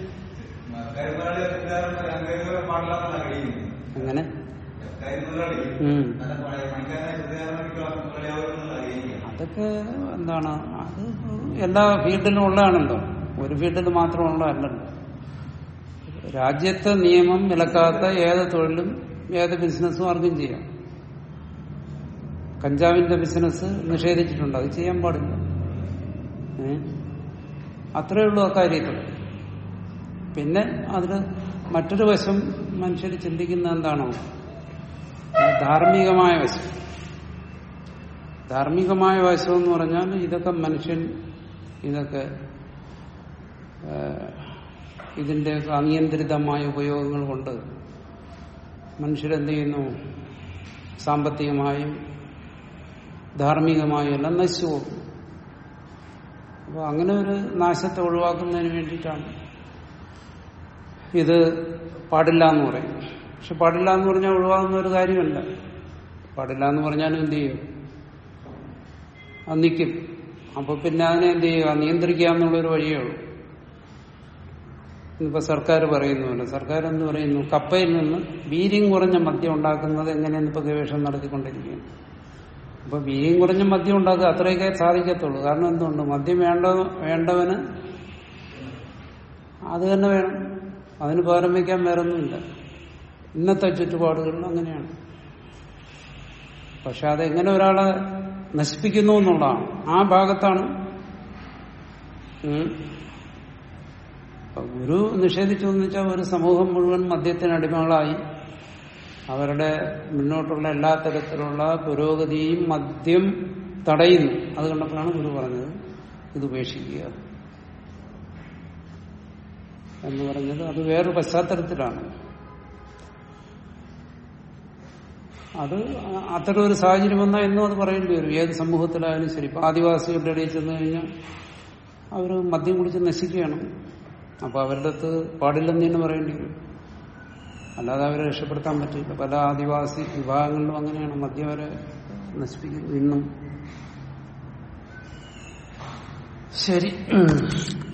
അങ്ങനെ ഉം. അതൊക്കെ എന്താണ് അത് എല്ലാ ഫീൽഡിലും ഉള്ളതാണല്ലോ ഒരു ഫീൽഡിൽ മാത്രമുള്ളതല്ലല്ലോ രാജ്യത്തെ നിയമം വിലക്കാത്ത ഏത് തൊഴിലും ഏത് ബിസിനസ്സും ആർക്കും ചെയ്യാം കഞ്ചാവിന്റെ ബിസിനസ് നിഷേധിച്ചിട്ടുണ്ട് അത് ചെയ്യാൻ പാടില്ല ഏ അത്രയേ ഉള്ളൂ അക്കാര്യത്തിൽ പിന്നെ അതിന് മറ്റൊരു വശം മനുഷ്യർ ചിന്തിക്കുന്ന എന്താണോ ധാർമ്മികമായ വശം ധാർമ്മികമായ വശം എന്ന് പറഞ്ഞാൽ ഇതൊക്കെ മനുഷ്യൻ ഇതൊക്കെ ആ, ഇതിന്റെ അനിയന്ത്രിതമായ ഉപയോഗങ്ങൾ കൊണ്ട് മനുഷ്യരെന്ത് ചെയ്യുന്നു സാമ്പത്തികമായും ധാർമ്മികമായും എല്ലാം നശിച്ചു പോകും അപ്പൊ അങ്ങനെ ഒരു നാശത്തെ ഒഴിവാക്കുന്നതിന് വേണ്ടിയിട്ടാണ് ഇത് പാടില്ല എന്ന് പറയും പക്ഷെ പാടില്ല എന്ന് പറഞ്ഞാൽ ഒഴിവാകുന്ന ഒരു കാര്യമല്ല പാടില്ല എന്ന് പറഞ്ഞാലും എന്ത് ചെയ്യും അത് നിൽക്കും അപ്പൊ പിന്നെ അതിനെ എന്ത് ചെയ്യുക നിയന്ത്രിക്കുക എന്നുള്ളൊരു വഴിയേ ഉള്ളൂ ഇന്നിപ്പോ സർക്കാർ പറയുന്നുണ്ട് സർക്കാർ എന്ന് പറയുന്നു കപ്പയിൽ നിന്ന് വീര്യം കുറഞ്ഞ മദ്യം ഉണ്ടാക്കുന്നത് എങ്ങനെയെന്ന് ഇപ്പൊ ഗവേഷണം നടത്തിക്കൊണ്ടിരിക്കുകയാണ് അപ്പൊ വീര്യം കുറഞ്ഞ മദ്യം ഉണ്ടാക്കുക അത്രയൊക്കെ സാധിക്കത്തുള്ളൂ കാരണം എന്തുകൊണ്ട് മദ്യം വേണ്ട വേണ്ടവന് അത് തന്നെ വേണം അതിന് പകരം വയ്ക്കാൻ വേറൊന്നുമില്ല ഇന്നത്തെ ചുറ്റുപാടുകളിൽ അങ്ങനെയാണ് പക്ഷെ അതെങ്ങനെ ഒരാളെ നശിപ്പിക്കുന്നു എന്നുള്ളതാണ് ആ ഭാഗത്താണ് ഉം. അപ്പൊ ഗുരു നിഷേധിച്ചു എന്ന് വെച്ചാൽ ഒരു സമൂഹം മുഴുവൻ മദ്യത്തിന് അടിമകളായി അവരുടെ മുന്നോട്ടുള്ള എല്ലാ തരത്തിലുള്ള പുരോഗതിയും മദ്യം തടയുന്നു അത് കണ്ടപ്പോഴാണ് ഗുരു പറഞ്ഞത് ഇത് ഉപേക്ഷിക്കുക എന്ന് പറഞ്ഞത് അത് വേറൊരു പശ്ചാത്തലത്തിലാണ് അത് അത്തരം ഒരു സാഹചര്യം വന്നാൽ എന്നും അത് പറയേണ്ടി വരും ഏത് സമൂഹത്തിലായാലും ശരി ഇപ്പൊ ആദിവാസികളുടെ ഇടയിൽ ചെന്ന് കഴിഞ്ഞാൽ അവർ മദ്യം കുടിച്ച് നശിക്കുകയാണ് അപ്പൊ അവരുടെ അടുത്ത് പാടില്ലെന്ന് തന്നെ പറയേണ്ടി വരും അല്ലാതെ അവരെ രക്ഷപ്പെടുത്താൻ പറ്റില്ല പല ആദിവാസി വിഭാഗങ്ങളിലും അങ്ങനെയാണ് മദ്യം അവരെ നശിപ്പിക്കുന്നത് ഇന്നും ശരി